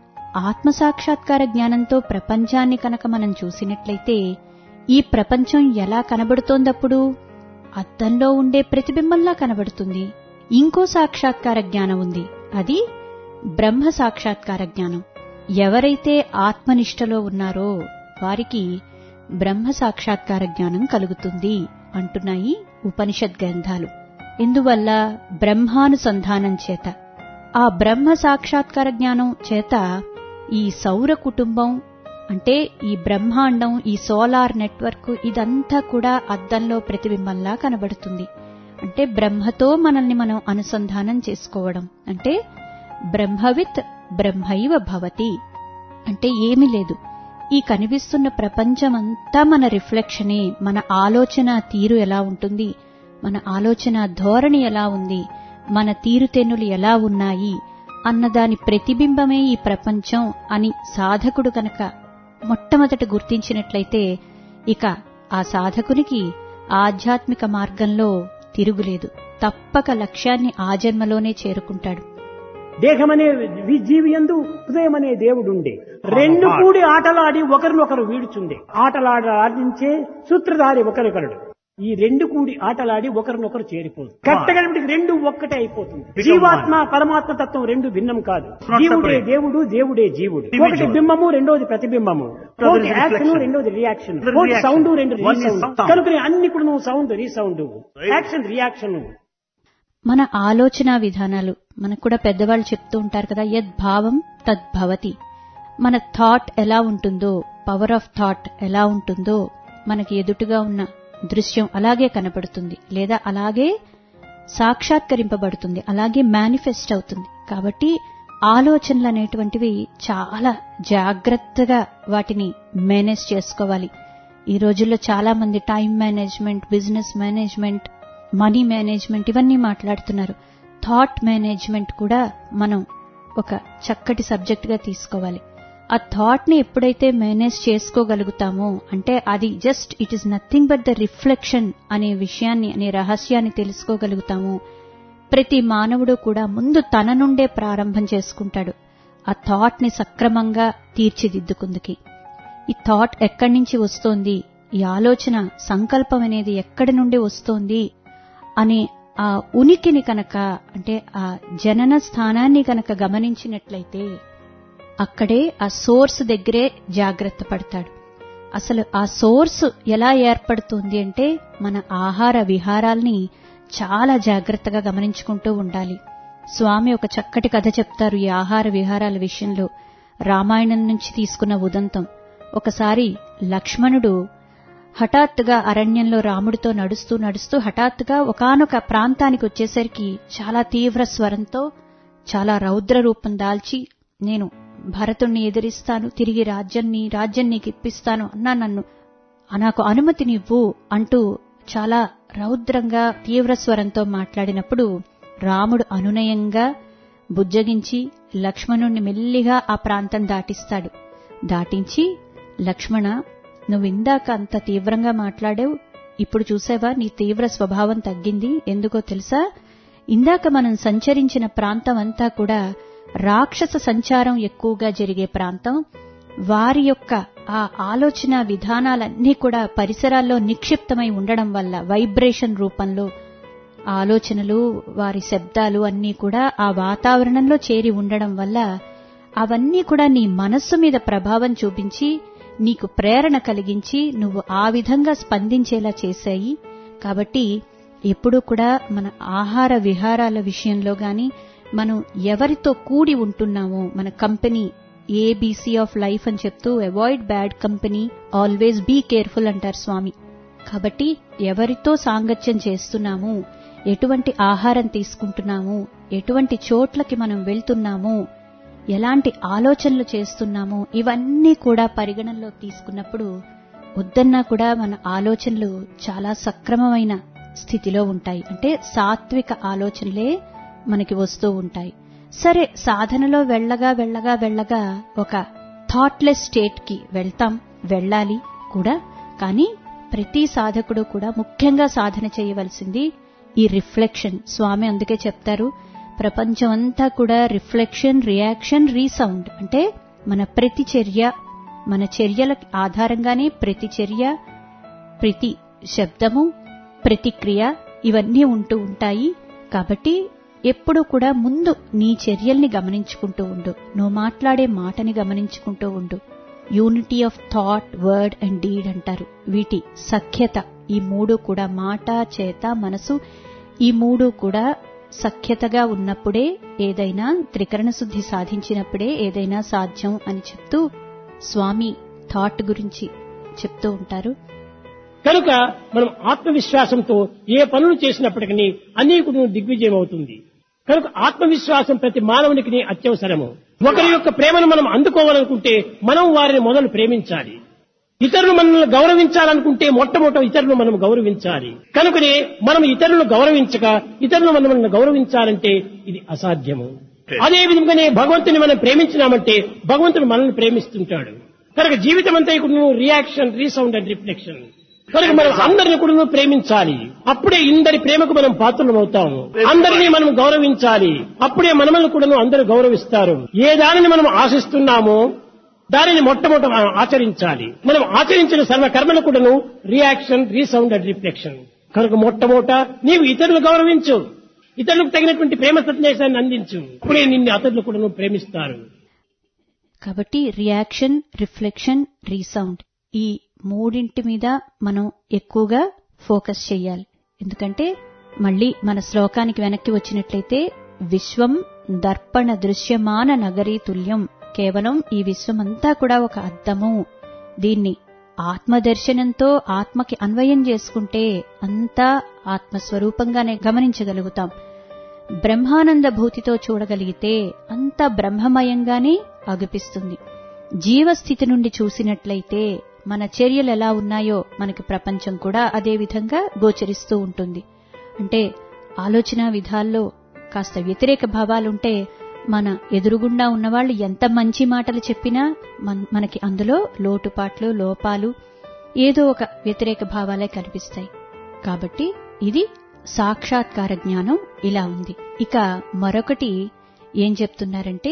ఆత్మ సాక్షాత్కార జ్ఞానంతో ప్రపంచాన్ని కనుక మనం చూసినట్లయితే ఈ ప్రపంచం ఎలా కనబడుతోందప్పుడు అద్దంలో ఉండే ప్రతిబింబంలా కనబడుతుంది ఇంకో సాక్షాత్కార జ్ఞానం ఉంది అది బ్రహ్మ సాక్షాత్కార జ్ఞానం ఎవరైతే ఆత్మనిష్టలో ఉన్నారో వారికి బ్రహ్మ సాక్షాత్కార జ్ఞానం కలుగుతుంది అంటున్నాయి ఉపనిషత్ గ్రంథాలు ఇందువల్ల బ్రహ్మానుసంధానం చేత ఆ బ్రహ్మ సాక్షాత్కార జ్ఞానం చేత ఈ సౌర కుటుంబం అంటే ఈ బ్రహ్మాండం ఈ సోలార్ నెట్వర్క్ ఇదంతా కూడా అద్దంలో ప్రతిబింబంలా కనబడుతుంది అంటే బ్రహ్మతో మనల్ని మనం అనుసంధానం చేసుకోవడం అంటే బ్రహ్మవిత్ బ్రహ్మైవ భవతి అంటే ఏమీ లేదు ఈ కనిపిస్తున్న ప్రపంచమంతా మన రిఫ్లెక్షనే మన ఆలోచన తీరు ఎలా ఉంటుంది మన ఆలోచన ధోరణి ఎలా ఉంది మన తీరుతెన్నులు ఎలా ఉన్నాయి అన్నదాని ప్రతిబింబమే ఈ ప్రపంచం అని సాధకుడు కనుక మొట్టమొదట గుర్తించినట్లయితే ఇక ఆ సాధకునికి ఆధ్యాత్మిక మార్గంలో తిరుగులేదు తప్పక లక్ష్యాన్ని ఆ జన్మలోనే చేరుకుంటాడు దేహమనే వి- జీవి ఎందు హృదయం అనే దేవుడుండే రెండు కూడి ఆటలాడి ఒకరినొకరు వీడుచుండే ఆటలాడ ఆడించే సూత్రధారి ఒకరికొకడు ఈ రెండు కూడి ఆటలాడి ఒకరినొకరు చేరిపోదు కట్టగలిపి రెండు ఒక్కటే అయిపోతుంది జీవాత్మ పరమాత్మ తత్వం రెండు భిన్నం కాదు not జీవుడే separate. దేవుడు దేవుడే జీవుడు Individual. ఒకటి బింబము రెండోది ప్రతిబింబము Other ఒకటి is యాక్షన్ reflection. రెండోది రియాక్షన్ Other ఒకటి reaction. సౌండ్ రెండు One is రీసౌండ్ sound. కనుక అన్ని కూడా నువ్వు సౌండ్ రీసౌండ్ యాక్షన్ రియాక్షన్ మన ఆలోచన విధానాలు మనకు కూడా పెద్దవాళ్ళు చెప్తూ ఉంటారు కదా యద్భావం తద్భవతి మన థాట్ ఎలా ఉంటుందో పవర్ ఆఫ్ థాట్ ఎలా ఉంటుందో మనకి ఎదుటుగా ఉన్న దృశ్యం అలాగే కనపడుతుంది లేదా అలాగే సాక్షాత్కరింపబడుతుంది అలాగే మేనిఫెస్ట్ అవుతుంది కాబట్టి ఆలోచనలు అనేటువంటివి చాలా జాగ్రత్తగా వాటిని మేనేజ్ చేసుకోవాలి ఈ రోజుల్లో చాలా మంది time management business management money management ఇవన్నీ మాట్లాడుతున్నారు థాట్ మేనేజ్మెంట్ కూడా మనం ఒక చక్కటి సబ్జెక్ట్ గా తీసుకోవాలి ఆ థాట్ ని ఎప్పుడైతే మేనేజ్ చేసుకోగలుగుతామో అంటే అది just it is nothing but the reflection అనే విషయాన్ని అనే రహస్యాన్ని తెలుసుకోగలుగుతాము ప్రతి మానవుడు కూడా ముందు తన నుండే ప్రారంభం చేసుకుంటాడు ఆ థాట్ ని సక్రమంగా తీర్చిదిద్దుకుందుకి ఈ థాట్ ఎక్కడి నుంచి వస్తోంది ఈ ఆలోచన సంకల్పం అనేది ఎక్కడి నుండి వస్తోంది అనే ఆ ఉనికిని కనుక అంటే ఆ జనన స్థానాన్ని కనుక గమనించినట్లయితే అక్కడే ఆ సోర్స్ దగ్గరే జాగ్రత్త పడతాడు అసలు ఆ సోర్స్ ఎలా ఏర్పడుతుంది అంటే మన ఆహార విహారాల్ని చాలా జాగ్రత్తగా గమనించుకుంటూ ఉండాలి స్వామి ఒక చక్కటి కథ చెప్తారు ఈ ఆహార విహారాల విషయంలో రామాయణం నుంచి తీసుకున్న ఉదంతం ఒకసారి లక్ష్మణుడు హఠాత్తుగా అరణ్యంలో రాముడితో నడుస్తూ నడుస్తూ హఠాత్తుగా ఒకానొక ప్రాంతానికి వచ్చేసరికి చాలా తీవ్ర స్వరంతో చాలా రౌద్ర రూపం దాల్చి నేను భరతుణ్ణి ఎదిరిస్తాను తిరిగి రాజ్యాన్ని రాజ్యం నీకు ఇప్పిస్తాను అన్నా నన్ను నాకు అనుమతినివ్వు అంటూ చాలా రౌద్రంగా తీవ్ర స్వరంతో మాట్లాడినప్పుడు రాముడు అనునయంగా బుజ్జగించి లక్ష్మణుణ్ణి మెల్లిగా ఆ ప్రాంతం దాటిస్తాడు దాటించి లక్ష్మణ నువ్వు ఇందాక అంత తీవ్రంగా మాట్లాడావు ఇప్పుడు చూసావా నీ తీవ్ర స్వభావం తగ్గింది ఎందుకో తెలుసా ఇందాక మనం సంచరించిన ప్రాంతం అంతా కూడా రాక్షస సంచారం ఎక్కువగా జరిగే ప్రాంతం వారి యొక్క ఆ ఆలోచన విధానాలన్నీ కూడా పరిసరాల్లో నిక్షిప్తమై ఉండడం వల్ల వైబ్రేషన్ రూపంలో ఆ ఆలోచనలు వారి శబ్దాలు అన్నీ కూడా ఆ వాతావరణంలో చేరి ఉండడం వల్ల అవన్నీ కూడా నీ మనస్సు మీద ప్రభావం చూపించి నీకు ప్రేరణ కలిగించి నువ్వు ఆ విధంగా స్పందించేలా చేశాయి కాబట్టి ఎప్పుడూ కూడా మన ఆహార విహారాల విషయంలో గాని మనం ఎవరితో కూడి ఉంటున్నామో మన కంపెనీ ఏబీసీ ఆఫ్ లైఫ్ అని చెప్తూ avoid bad company always be careful అంటారు స్వామి కాబట్టి ఎవరితో సాంగత్యం చేస్తున్నాము ఎటువంటి ఆహారం తీసుకుంటున్నాము ఎటువంటి చోట్లకి మనం వెళ్తున్నాము ఎలాంటి ఆలోచనలు చేస్తున్నాము ఇవన్నీ కూడా పరిగణనలో తీసుకున్నప్పుడు వద్దన్నా కూడా మన ఆలోచనలు చాలా సక్రమమైన స్థితిలో ఉంటాయి అంటే సాత్విక ఆలోచనలే మనకి వస్తూ ఉంటాయి సరే సాధనలో వెళ్ళగా వెళ్ళగా వెళ్ళగా ఒక థాట్లెస్ స్టేట్ కి వెళ్తాం వెళ్ళాలి కూడా కానీ ప్రతి సాధకుడు కూడా ముఖ్యంగా సాధన చేయవలసింది ఈ రిఫ్లెక్షన్ స్వామి అందుకే చెప్తారు ప్రపంచం అంతా కూడా రిఫ్లెక్షన్ రియాక్షన్ రీసౌండ్ అంటే మన ప్రతి చర్య మన చర్యల ఆధారంగానే ప్రతి చర్య ప్రతి శబ్దము ప్రతిక్రియ ఇవన్నీ ఉంటూ ఉంటాయి కాబట్టి ఎప్పుడూ కూడా ముందు నీ చర్యల్ని గమనించుకుంటూ ఉండు నువ్వు మాట్లాడే మాటని గమనించుకుంటూ ఉండు unity of thought word and deed అంటారు వీటి సఖ్యత ఈ మూడు కూడా మాట చేత మనసు ఈ మూడు కూడా సఖ్యతగా ఉన్నప్పుడే ఏదైనా త్రికరణ శుద్ధి సాధించినప్పుడే ఏదైనా సాధ్యం అని చెప్తూ స్వామి థాట్ గురించి చెప్తూ ఉంటారు కనుక మనం ఆత్మవిశ్వాసంతో ఏ పనులు చేసినప్పటికీ అనేకుడు దిగ్విజయం అవుతుంది కనుక ఆత్మవిశ్వాసం ప్రతి మానవునికి అత్యవసరము ఒకరి యొక్క ప్రేమను మనం అందుకోవాలనుకుంటే మనం వారిని మొదలు ప్రేమించాలి ఇతరులు మనల్ని గౌరవించాలనుకుంటే మొట్టమొదట ఇతరులు మనం గౌరవించాలి కనుకనే మనం ఇతరులను గౌరవించక ఇతరులు మనల్ని గౌరవించాలంటే ఇది అసాధ్యము అదే విధంగానే భగవంతుని మనం ప్రేమించినామంటే భగవంతుడు మనల్ని ప్రేమిస్తుంటాడు కనుక జీవితం అంతా ఇప్పుడు రియాక్షన్ రీసౌండ్ అండ్ రిఫ్లెక్షన్ కనుక మనం అందరిని కూడా ప్రేమించాలి అప్పుడే ఇందరి ప్రేమకు మనం పాత్రలు అవుతాము అందరినీ మనం గౌరవించాలి అప్పుడే మనమల్ని కూడా అందరూ గౌరవిస్తారు ఏ దానిని మనం ఆశిస్తున్నామో దానిని మొట్టమొదట మనం ఆచరించాలి మనం ఆచరించిన సర్వ కర్మలు కూడాను రియాక్షన్ రీసౌండ్ అండ్ రిఫ్లెక్షన్ కనుక మొట్టమొదట నీవు ఇతరులు గౌరవించు ఇతరులకు తగినటువంటి ప్రేమ సందేశాన్ని అందించు అప్పుడే నిన్ను అతరులు కూడా ప్రేమిస్తారు కాబట్టి రియాక్షన్ రిఫ్లెక్షన్ రీసౌండ్ ఈ మూడింటి మీద మనం ఎక్కువగా ఫోకస్ చేయాలి ఎందుకంటే మళ్ళీ మన శ్లోకానికి వెనక్కి వచ్చినట్లయితే విశ్వం దర్పణ దృశ్యమాన నగరీ తుల్యం కేవలం ఈ విశ్వమంతా కూడా ఒక అద్దము దీన్ని ఆత్మదర్శనంతో ఆత్మకి అన్వయం చేసుకుంటే అంతా ఆత్మస్వరూపంగానే గమనించగలుగుతాం బ్రహ్మానంద భూతితో చూడగలిగితే అంతా బ్రహ్మమయంగానే అగుపిస్తుంది జీవస్థితి నుండి చూసినట్లయితే మన చర్యలు ఎలా ఉన్నాయో మనకి ప్రపంచం కూడా అదే విధంగా గోచరిస్తూ ఉంటుంది అంటే ఆలోచన విధాల్లో కాస్త వ్యతిరేక భావాలుంటే మన ఎదురుగుండా ఉన్నవాళ్లు ఎంత మంచి మాటలు చెప్పినా మనకి అందులో లోటుపాట్లు లోపాలు ఏదో ఒక వ్యతిరేక భావాలే కనిపిస్తాయి కాబట్టి ఇది సాక్షాత్కార జ్ఞానం ఇలా ఉంది ఇక మరొకటి ఏం చెప్తున్నారంటే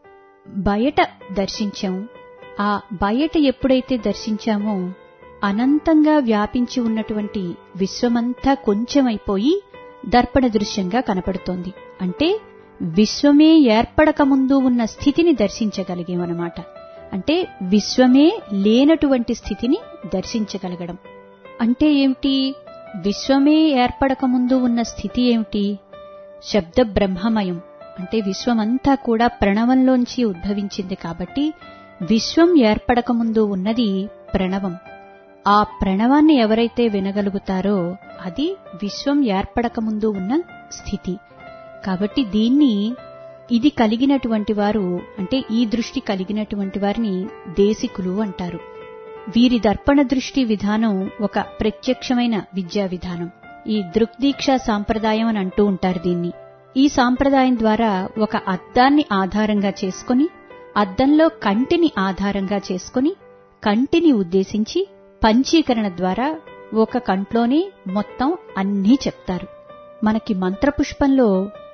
బయట దర్శించాం ఆ బయట ఎప్పుడైతే దర్శించామో అనంతంగా వ్యాపించి ఉన్నటువంటి విశ్వమంతా కొంచెమైపోయి దర్పణ దృశ్యంగా కనపడుతోంది అంటే విశ్వమే ఏర్పడక ముందు ఉన్న స్థితిని దర్శించగలిగేమన్నమాట అంటే విశ్వమే లేనటువంటి స్థితిని దర్శించగలగడం అంటే ఏమిటి విశ్వమే ఏర్పడక ముందు ఉన్న స్థితి ఏమిటి శబ్ద బ్రహ్మమయం అంటే విశ్వమంతా కూడా ప్రణవంలోంచి ఉద్భవించింది కాబట్టి విశ్వం ఏర్పడక ముందు ఉన్నది ప్రణవం ఆ ప్రణవాన్ని ఎవరైతే వినగలుగుతారో అది విశ్వం ఏర్పడక ముందు ఉన్న స్థితి కాబట్టి దీన్ని ఇది కలిగినటువంటి వారు అంటే ఈ దృష్టి కలిగినటువంటి వారిని దేశికులు అంటారు వీరి దర్పణ దృష్టి విధానం ఒక ప్రత్యక్షమైన విద్యా విధానం ఈ దృక్దీక్ష సాంప్రదాయం అని అంటూ ఉంటారు దీన్ని ఈ సాంప్రదాయం ద్వారా ఒక అద్దాన్ని ఆధారంగా చేసుకుని అద్దంలో కంటిని ఆధారంగా చేసుకుని కంటిని ఉద్దేశించి పంచీకరణ ద్వారా ఒక కంట్లోనే మొత్తం అన్నీ చెప్తారు మనకి మంత్రపుష్పంలో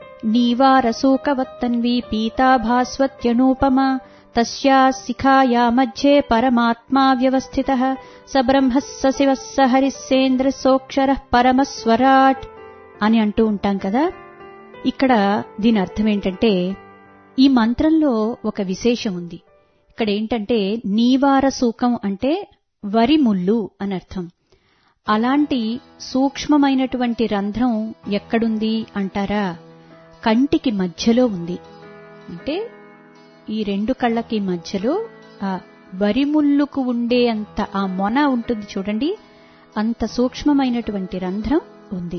నీవారసూకవత్తన్వి పీతాభాస్వత్యనూపమా తస్యా శిఖాయా మధ్యే పరమాత్మా వ్యవస్థిత స బ్రహ్మ స శివ స హరిస్సేంద్ర సోక్షర పరమస్వరాట్ అని అంటూ ఉంటాం కదా ఇక్కడ దీని అర్థం ఏంటంటే ఈ మంత్రంలో ఒక విశేషం ఉంది ఇక్కడ ఏంటంటే నీవార సూకం అంటే వరి ముళ్ళు అని అర్థం అలాంటి సూక్ష్మమైనటువంటి రంధ్రం ఎక్కడుంది అంటారా కంటికి మధ్యలో ఉంది అంటే ఈ రెండు కళ్ళకి మధ్యలో ఆ వరి ముళ్ళుకు ఉండే అంత ఆ మొన ఉంటుంది చూడండి అంత సూక్ష్మమైనటువంటి రంధ్రం ఉంది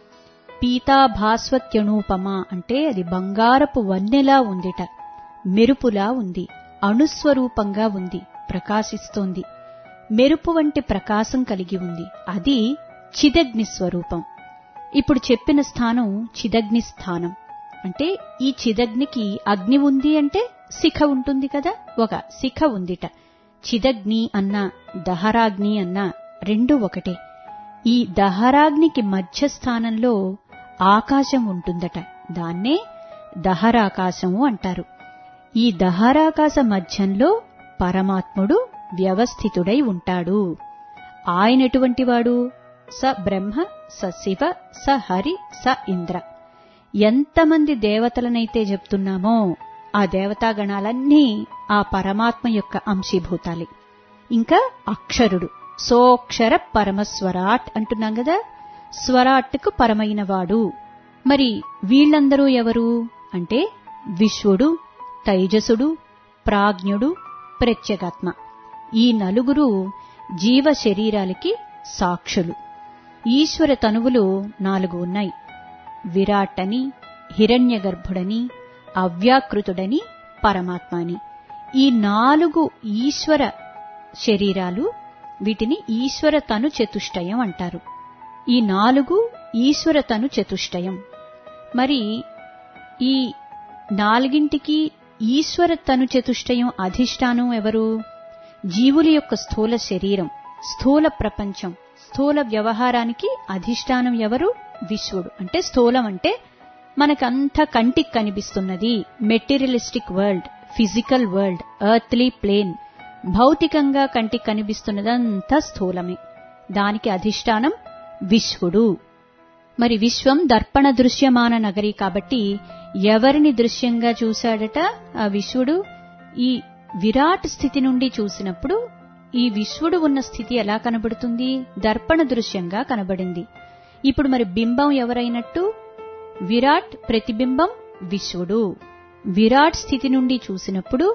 పీతాభాస్వత్యనూపమ అంటే అది బంగారపు వన్నెలా ఉందిట మెరుపులా ఉంది అణుస్వరూపంగా ఉంది ప్రకాశిస్తోంది మెరుపు వంటి ప్రకాశం కలిగి ఉంది అది చిదగ్ని స్వరూపం ఇప్పుడు చెప్పిన స్థానం చిదగ్ని స్థానం అంటే ఈ చిదగ్నికి అగ్ని ఉంది అంటే శిఖ ఉంటుంది కదా ఒక శిఖ ఉందిట చిదగ్ని అన్న దహరాగ్ని అన్న రెండు ఒకటే ఈ దహరాగ్నికి మధ్య స్థానంలో ఆకాశం ఉంటుందట దాన్నే దహరాకాశము అంటారు ఈ దహరాకాశ మధ్యంలో పరమాత్ముడు వ్యవస్థితుడై ఉంటాడు ఆయనెటువంటివాడు స బ్రహ్మ స శివ స హరి స ఇంద్ర ఎంతమంది దేవతలనైతే చెప్తున్నామో ఆ దేవతాగణాలన్నీ ఆ పరమాత్మ యొక్క అంశీభూతాలే ఇంకా అక్షరుడు సోక్షర పరమస్వరాట్ అంటున్నాం కదా స్వరాట్కు పరమైనవాడు మరి వీళ్ళందరూ ఎవరు అంటే విశ్వడు తైజసుడు ప్రాజ్ఞుడు ప్రత్యేగాత్మ ఈ నలుగురు జీవ శరీరాలకి సాక్షులు ఈశ్వర తనువులు నాలుగు ఉన్నాయి విరాట్ అని హిరణ్యగర్భుడని అవ్యాకృతుడని పరమాత్మ అని ఈ నాలుగు ఈశ్వర శరీరాలు వీటిని ఈశ్వర తను చతుష్టయం అంటారు ఈ నాలుగు ఈశ్వర తను చతుష్టయం మరి ఈ నాలుగింటికి ఈశ్వర తను చతుష్టయం అధిష్టానం ఎవరు జీవుల యొక్క స్థూల శరీరం స్థూల ప్రపంచం స్థూల వ్యవహారానికి అధిష్టానం ఎవరు విశ్వడు అంటే స్థూలం అంటే మనకంతా కంటికి కనిపిస్తున్నది materialistic world physical world earthly plane భౌతికంగా కంటికి కనిపిస్తున్నదంతా స్థూలమే దానికి అధిష్టానం విశ్వడు మరి విశ్వం దర్పణ దృశ్యమాన నగరి కాబట్టి ఎవరిని దృశ్యంగా చూశాడట ఆ విశ్వడు ఈ విరాట్ స్థితి నుండి చూసినప్పుడు ఈ విశ్వడు ఉన్న స్థితి ఎలా కనబడుతుంది దర్పణ దృశ్యంగా కనబడింది ఇప్పుడు మరి బింబం ఎవరైనట్టు విరాట్ ప్రతిబింబం విశ్వడు విరాట్ స్థితి నుండి చూసినప్పుడు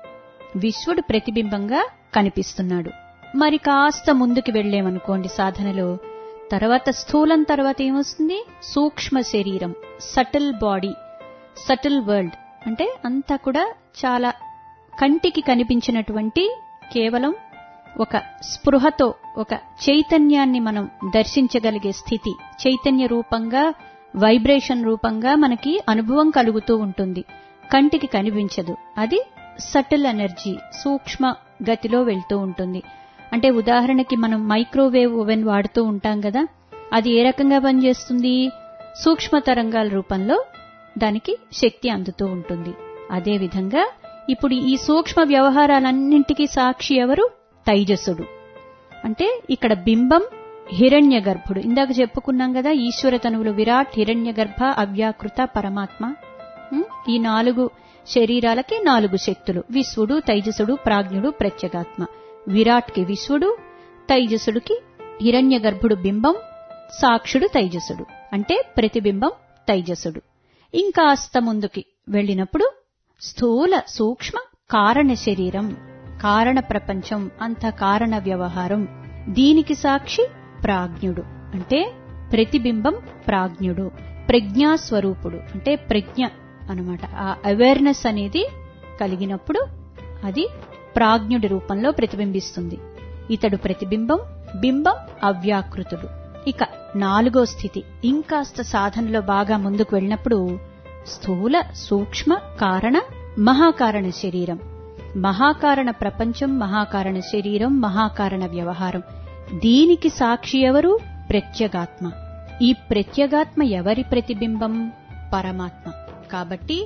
విశ్వడు ప్రతిబింబంగా కనిపిస్తున్నాడు మరి కాస్త ముందుకు వెళ్లేమనుకోండి సాధనలో తర్వాత స్థూలం తర్వాత ఏమొస్తుంది సూక్ష్మ శరీరం సటిల్ బాడీ సటిల్ వరల్డ్ అంటే అంతా కూడా చాలా కంటికి కనిపించినటువంటి కేవలం ఒక స్పృహతో ఒక చైతన్యాన్ని మనం దర్శించగలిగే స్థితి చైతన్య రూపంగా వైబ్రేషన్ రూపంగా మనకి అనుభవం కలుగుతూ ఉంటుంది కంటికి కనిపించదు అది సటిల్ ఎనర్జీ సూక్ష్మ గతిలో వెళ్తూ ఉంటుంది అంటే ఉదాహరణకి మనం మైక్రోవేవ్ ఓవెన్ వాడుతూ ఉంటాం కదా అది ఏ రకంగా పనిచేస్తుంది సూక్ష్మ తరంగాల రూపంలో దానికి శక్తి అందుతూ ఉంటుంది అదేవిధంగా ఇప్పుడు ఈ సూక్ష్మ వ్యవహారాలన్నింటికీ సాక్షి ఎవరు తైజసుడు అంటే ఇక్కడ బింబం హిరణ్య గర్భుడు ఇందాక చెప్పుకున్నాం కదా ఈశ్వర తనువులు విరాట్ హిరణ్య గర్భ అవ్యాకృత పరమాత్మ ఉం? ఈ నాలుగు శరీరాలకి నాలుగు శక్తులు విశ్వడు తైజసుడు ప్రాజ్ఞుడు ప్రత్యేగాత్మ విరాట్కి విశ్వడు తైజసుడికి హిరణ్య గర్భుడు బింబం సాక్షుడు తైజసుడు అంటే ప్రతిబింబం తైజసుడు ఇంకాస్త ముందుకి వెళ్ళినప్పుడు స్థూల సూక్ష్మ కారణ శరీరం కారణ ప్రపంచం అంత కారణ వ్యవహారం దీనికి సాక్షి ప్రాజ్ఞుడు అంటే ప్రతిబింబం ప్రాజ్ఞుడు ప్రజ్ఞాస్వరూపుడు అంటే ప్రజ్ఞ అన్నమాట ఆ అవేర్నెస్ అనేది కలిగినప్పుడు అది ప్రాజ్ఞుడి రూపంలో ప్రతిబింబిస్తుంది ఇతడు ప్రతిబింబం బింబం అవ్యాకృతుడు ఇక నాలుగో స్థితి ఇంకాస్త సాధనలో బాగా ముందుకు వెళ్ళినప్పుడు స్థూల సూక్ష్మ కారణ మహాకారణ శరీరం మహాకారణ ప్రపంచం మహాకారణ శరీరం మహాకారణ వ్యవహారం దీనికి సాక్షి ఎవరు ప్రత్యేగాత్మ ఈ ప్రత్యేగాత్మ ఎవరి ప్రతిబింబం పరమాత్మ కాబట్టి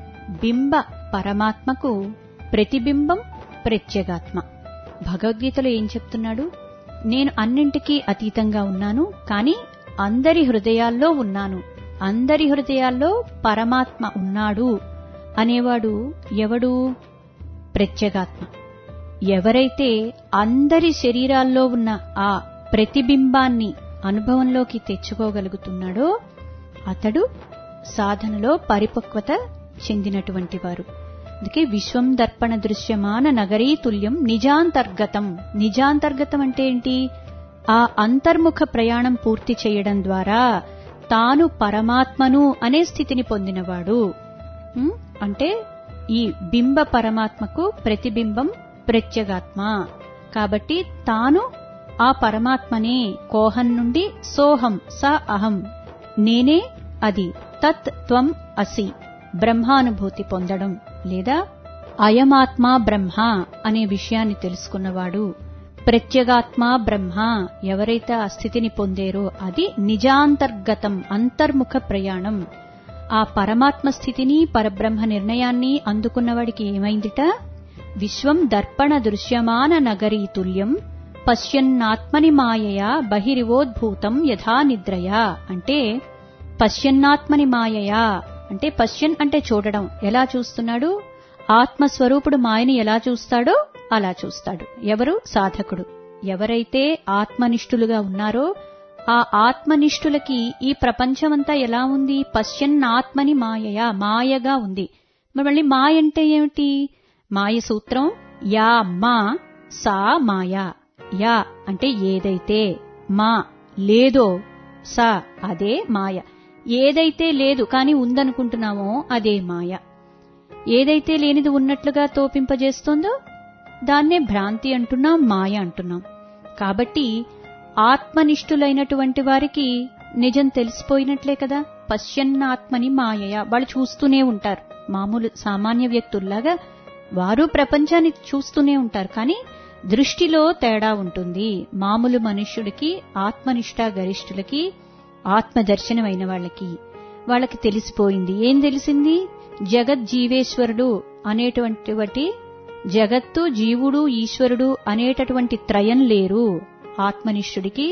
బింబ పరమాత్మకు ప్రతిబింబం ప్రత్యేగాత్మ భగవద్గీతలో ఏం చెప్తున్నాడు నేను అన్నింటికీ అతీతంగా ఉన్నాను కానీ అందరి హృదయాల్లో ఉన్నాను అందరి హృదయాల్లో పరమాత్మ ఉన్నాడు అనేవాడు ఎవడు ప్రత్యేగాత్మ ఎవరైతే అందరి శరీరాల్లో ఉన్న ఆ ప్రతిబింబాన్ని అనుభవంలోకి తెచ్చుకోగలుగుతున్నాడో అతడు సాధనలో పరిపక్వత చెందినటువంటి వారు అందుకే విశ్వం దర్పణ దృశ్యమాన నగరీ తుల్యం నిజాంతర్గతం నిజాంతర్గతం అంటే ఏంటి ఆ అంతర్ముఖ ప్రయాణం పూర్తి చేయడం ద్వారా తాను పరమాత్మను అనే స్థితిని పొందినవాడు ఉం? అంటే ఈ బింబ పరమాత్మకు ప్రతిబింబం ప్రత్యేగాత్మ కాబట్టి తాను ఆ పరమాత్మనే కోహం నుండి సోహం స అహం నేనే అది తత్ త్వం అసి బ్రహ్మానుభూతి పొందడం లేదా అయమాత్మా బ్రహ్మ అనే విషయాన్ని తెలుసుకున్నవాడు ప్రత్యేగాత్మా బ్రహ్మ ఎవరైతే ఆ స్థితిని పొందేరో అది నిజాంతర్గతం అంతర్ముఖ ప్రయాణం ఆ పరమాత్మ స్థితిని పరబ్రహ్మ నిర్ణయాన్ని అందుకున్నవాడికి ఏమైందిట విశ్వం దర్పణ దృశ్యమాన నగరీ తుల్యం పశ్యన్నాత్మని మాయయా బహిరివోద్భూతం యథా నిద్రయా అంటే పశ్యన్నాత్మని మాయయా అంటే పశ్యన్ అంటే చూడడం ఎలా చూస్తున్నాడు ఆత్మస్వరూపుడు మాయని ఎలా చూస్తాడో అలా చూస్తాడు ఎవరు సాధకుడు ఎవరైతే ఆత్మనిష్ఠులుగా ఉన్నారో ఆ ఆత్మనిష్ఠులకి ఈ ప్రపంచమంతా ఎలా ఉంది పశ్యన్నాత్మని మాయయా మాయగా ఉంది మరి మళ్ళీ మాయ అంటే ఏమిటి మాయ సూత్రం యా మా సా మాయా యా అంటే ఏదైతే మా లేదో సా అదే మాయ ఏదైతే లేదు కానీ ఉందనుకుంటున్నామో అదే మాయ ఏదైతే లేనిది ఉన్నట్లుగా తోపింపజేస్తుందో దాన్నే భ్రాంతి అంటున్నాం మాయ అంటున్నాం కాబట్టి ఆత్మనిష్ఠులైనటువంటి వారికి నిజం తెలిసిపోయినట్లే కదా పశ్యన్నాత్మని మాయయ వాళ్ళు చూస్తూనే ఉంటారు మామూలు సామాన్య వ్యక్తుల్లాగా వారు ప్రపంచాన్ని చూస్తూనే ఉంటారు కానీ దృష్టిలో తేడా ఉంటుంది మామూలు మనుష్యుడికి ఆత్మనిష్ట గరిష్ఠులకి ఆత్మదర్శనమైన వాళ్ళకి వాళ్ళకి తెలిసిపోయింది ఏం తెలిసింది జగజ్జీవేశ్వరుడు అనేటువంటి జగత్తు జీవుడు ఈశ్వరుడు అనేటటువంటి త్రయం లేరు ఆత్మనిష్ఠుడికి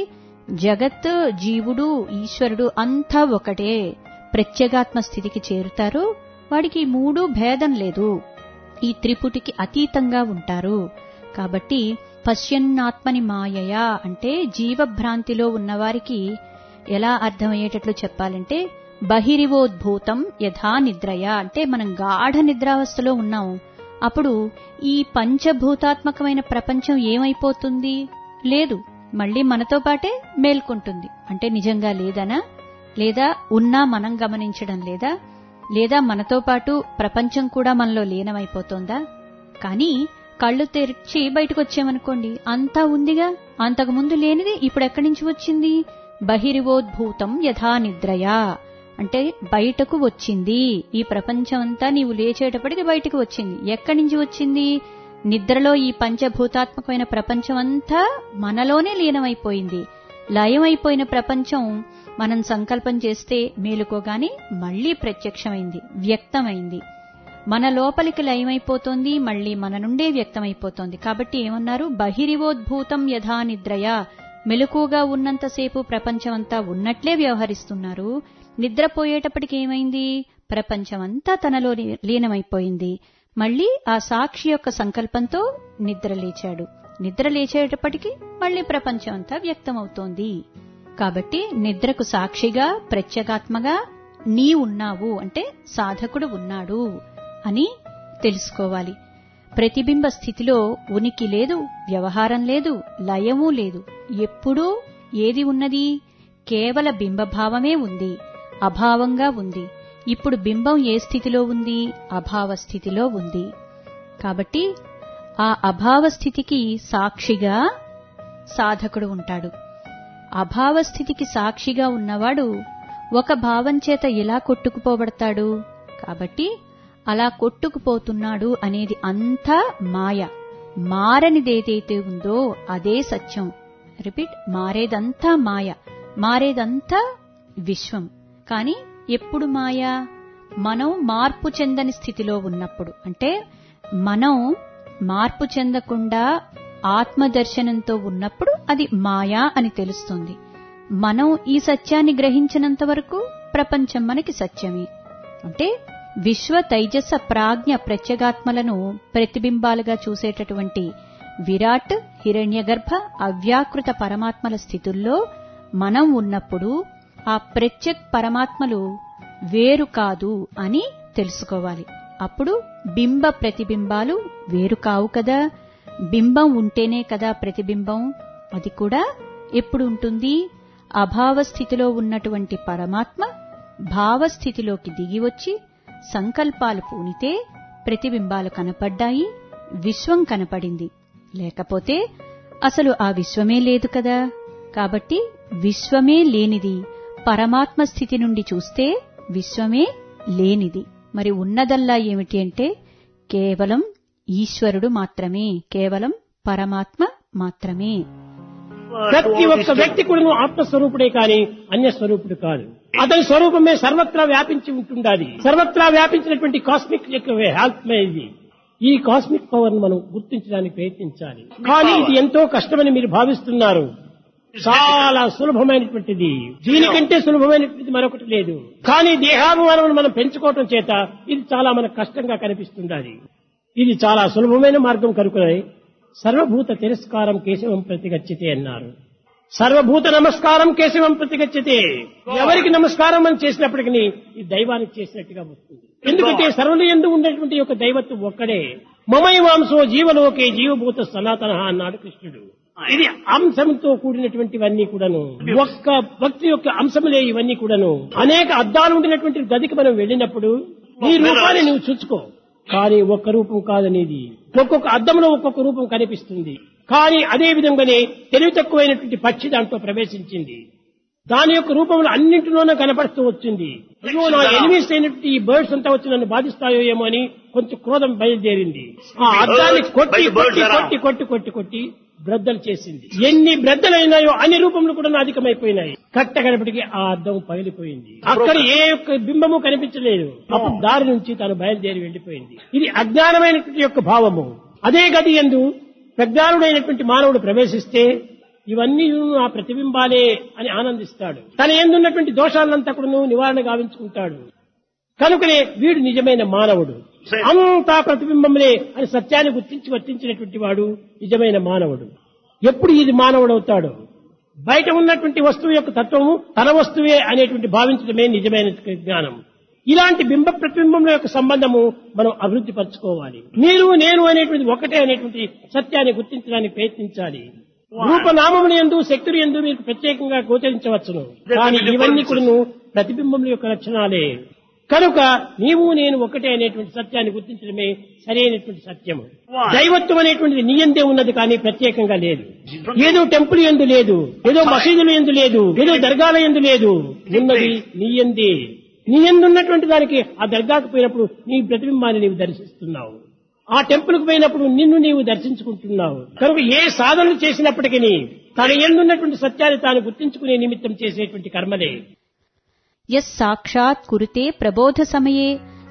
జగత్ జీవుడు ఈశ్వరుడు అంతా ఒకటే ప్రత్యేగాత్మ స్థితికి చేరుతారు వాడికి ఈ మూడు భేదం లేదు ఈ త్రిపుటికి అతీతంగా ఉంటారు కాబట్టి పశ్యన్నాత్మని మాయయా అంటే జీవభ్రాంతిలో ఉన్నవారికి ఎలా అర్థమయ్యేటట్లు చెప్పాలంటే బహిరివోద్భూతం యథా నిద్రయ అంటే మనం గాఢ నిద్రావస్థలో ఉన్నాం అప్పుడు ఈ పంచభూతాత్మకమైన ప్రపంచం ఏమైపోతుంది లేదు మళ్ళీ మనతో పాటే మేల్కొంటుంది అంటే నిజంగా లేదనా లేదా ఉన్నా మనం గమనించడం లేదా లేదా మనతో పాటు ప్రపంచం కూడా మనలో లీనమైపోతోందా కానీ కళ్ళు తెరిచి బయటకు వచ్చామనుకోండి అంతా ఉందిగా అంతకుముందు లేనిది ఇప్పుడు ఎక్కడి నుంచి వచ్చింది బహిరివోద్భూతం యథా నిద్రయా అంటే బయటకు వచ్చింది ఈ ప్రపంచం అంతా నీవు లేచేటప్పటికి బయటకు వచ్చింది ఎక్కడి నుంచి వచ్చింది నిద్రలో ఈ పంచభూతాత్మకమైన ప్రపంచం అంతా మనలోనే లీనమైపోయింది లయమైపోయిన ప్రపంచం మనం సంకల్పం చేస్తే మేలుకోగాని మళ్లీ ప్రత్యక్షమైంది వ్యక్తమైంది మన లోపలికి లయమైపోతోంది మళ్లీ మన నుండే వ్యక్తమైపోతోంది కాబట్టి ఏమన్నారు బహిరివోద్భూతం యథా నిద్రయ మెలకుగా ఉన్నంతసేపు ప్రపంచమంతా ఉన్నట్లే వ్యవహరిస్తున్నారు నిద్రపోయేటప్పటికి ఏమైంది ప్రపంచమంతా తనలో లీనమైపోయింది మళ్లీ ఆ సాక్షి యొక్క సంకల్పంతో నిద్ర లేచాడు నిద్ర లేచేటప్పటికి మళ్లీ ప్రపంచం అంతా వ్యక్తమవుతోంది కాబట్టి నిద్రకు సాక్షిగా ప్రత్యేగాత్మగా నీ ఉన్నావు అంటే సాధకుడు ఉన్నాడు అని తెలుసుకోవాలి ప్రతిబింబ స్థితిలో ఉనికి లేదు వ్యవహారం లేదు లయము లేదు ఎప్పుడూ ఏది ఉన్నది కేవల బింబభావమే ఉంది అభావంగా ఉంది ఇప్పుడు బింబం ఏ స్థితిలో ఉంది అభావ స్థితిలో ఉంది కాబట్టి ఆ అభావ స్థితికి సాక్షిగా సాధకుడు ఉంటాడు అభావ స్థితికి సాక్షిగా ఉన్నవాడు ఒక భావం చేత ఎలా కొట్టుకుపోబడతాడు కాబట్టి అలా కొట్టుకుపోతున్నాడు అనేది అంతా మాయ మారనిదేదైతే ఉందో అదే సత్యం రిపీట్ మారేదంతా మాయ మారేదంతా విశ్వం కానీ ఎప్పుడు మాయ మనం మార్పు చెందని స్థితిలో ఉన్నప్పుడు అంటే మనం మార్పు చెందకుండా ఆత్మదర్శనంతో ఉన్నప్పుడు అది మాయా అని తెలుస్తుంది మనం ఈ సత్యాన్ని గ్రహించినంత వరకు ప్రపంచం మనకి సత్యమే అంటే విశ్వ తైజస ప్రాజ్ఞ ప్రత్యేగాత్మలను ప్రతిబింబాలుగా చూసేటటువంటి విరాట్ హిరణ్యగర్భ అవ్యాకృత పరమాత్మల స్థితుల్లో మనం ఉన్నప్పుడు ఆ ప్రత్యక్ పరమాత్మలు వేరు కాదు అని తెలుసుకోవాలి అప్పుడు బింబ ప్రతిబింబాలు వేరు కావు కదా బింబం ఉంటేనే కదా ప్రతిబింబం అది కూడా ఎప్పుడు ఉంటుంది అభావ స్థితిలో ఉన్నటువంటి పరమాత్మ భావస్థితిలోకి దిగి వచ్చి సంకల్పాలు పూనితే ప్రతిబింబాలు కనపడ్డాయి విశ్వం కనపడింది లేకపోతే అసలు ఆ విశ్వమే లేదు కదా కాబట్టి విశ్వమే లేనిది పరమాత్మ స్థితి నుండి చూస్తే విశ్వమే లేనిది మరి ఉన్నదల్లా ఏమిటి అంటే కేవలం ఈశ్వరుడు మాత్రమే కేవలం పరమాత్మ మాత్రమే ప్రతి ఒక్క వ్యక్తి కూడా ఆత్మస్వరూపుడే కాని అన్య స్వరూపుడు కాదు అతని స్వరూపమే సర్వత్రా వ్యాపించి ఉంటుండాలి సర్వత్రా వ్యాపించినటువంటి కాస్మిక్ యొక్క ఆత్మ ఇది ఈ కాస్మిక్ పవర్ మనం గుర్తించడానికి ప్రయత్నించాలి కానీ ఇది ఎంతో కష్టమని మీరు భావిస్తున్నారు చాలా సులభమైనటువంటిది దీనికంటే సులభమైనటువంటిది మరొకటి లేదు కానీ దేహాభిమానం మనం పెంచుకోవటం చేత ఇది చాలా మనకు కష్టంగా కనిపిస్తుంది ఇది చాలా సులభమైన మార్గం కనుకనే సర్వభూత తిరస్కారం కేశవం ప్రతిగచ్చితే అన్నారు సర్వభూత నమస్కారం కేశవం ప్రతిగచ్చితే ఎవరికి నమస్కారం అని చేసినప్పటికీ ఈ దైవానికి చేసినట్టుగా వస్తుంది ఎందుకంటే సర్వలు ఎందు ఉండేటువంటి యొక్క దైవత్వం ఒక్కడే మమై వాంసో జీవలోకే జీవభూత సనాతన అన్నాడు కృష్ణుడు ఇది అంశంతో కూడినటువంటివన్నీ కూడాను ఒక్క భక్తి యొక్క అంశములే ఇవన్నీ కూడాను అనేక అద్దాలు ఉండినటువంటి గదికి మనం వెళ్ళినప్పుడు నీ రూపాన్ని నువ్వు చూసుకో కానీ ఒక్క రూపం కాదనేది ఒక్కొక్క అద్దంలో ఒక్కొక్క రూపం కనిపిస్తుంది కానీ అదే విధంగానే తెలివి తక్కువైనటువంటి పక్షి దాంట్లో ప్రవేశించింది దాని యొక్క రూపంలో అన్నింటిలోనే కనపడుతూ వచ్చింది అయ్యో నా ఎనిమిస్ అయినటువంటి ఈ బర్డ్స్ అంతా వచ్చి నన్ను బాధిస్తాయో ఏమో అని కొంచెం క్రోధం బయలుదేరింది ఆ అద్దాన్ని కొట్టి కొట్టి కొట్టి కొట్టి కొట్టి కొట్టి బ్రద్దలు చేసింది ఎన్ని బ్రద్దలైనాయో అన్ని రూపములు కూడా అధికమైపోయినాయి కట్ట కనపటికి ఆ అద్దం పగిలిపోయింది అక్కడ ఏ ఒక్క బింబము కనిపించలేదు అప్పుడు దారి నుంచి తాను బయలుదేరి వెళ్లిపోయింది ఇది అజ్ఞానమైనటువంటి యొక్క భావము అదే గది ఎందు ప్రజ్ఞానుడైనటువంటి మానవుడు ప్రవేశిస్తే ఇవన్నీ ఆ ప్రతిబింబాలే అని ఆనందిస్తాడు తన ఎందున్నటువంటి దోషాలంతా కూడా నివారణ గావించుకుంటాడు కనుకనే వీడు నిజమైన మానవుడు అంతా ప్రతిబింబములే అని సత్యాన్ని గుర్తించి వర్తించినటువంటి వాడు నిజమైన మానవుడు ఎప్పుడు ఇది మానవుడు అవుతాడు బయట ఉన్నటువంటి వస్తువు యొక్క తత్వము తన వస్తువే అనేటువంటి భావించడమే నిజమైన జ్ఞానం ఇలాంటి బింబ ప్రతిబింబముల యొక్క సంబంధము మనం అభివృద్ధి పరచుకోవాలి మీరు నేను అనేటువంటి ఒకటే అనేటువంటి సత్యాన్ని గుర్తించడానికి ప్రయత్నించాలి రూపనామములు ఎందు శక్తులు ఎందు మీకు ప్రత్యేకంగా గోచరించవచ్చును కానీ ఇవన్నీ కూడా ప్రతిబింబముల యొక్క లక్షణాలే కనుక నీవు నేను ఒకటే అనేటువంటి సత్యాన్ని గుర్తించడమే సరైనటువంటి సత్యము దైవత్వం అనేటువంటిది నీ ఎందే ఉన్నది కానీ ప్రత్యేకంగా లేదు ఏదో టెంపుల్ ఎందు లేదు ఏదో మసీదుల ఎందు లేదు ఏదో దర్గాల ఎందు లేదు ఉన్నది నీ ఎందే నీ ఎందున్నటువంటి దానికి ఆ దర్గాకు పోయినప్పుడు నీ ప్రతిబింబాన్ని నీవు దర్శిస్తున్నావు ఆ టెంపుల్ కు పోయినప్పుడు నిన్ను నీవు దర్శించుకుంటున్నావు కనుక ఏ సాధనలు చేసినప్పటికీ తన ఎందున్నటువంటి సత్యాన్ని తాను గుర్తించుకునే నిమిత్తం చేసేటువంటి కర్మలే యస్ సాక్షాత్ కురుతే ప్రబోధ సమయే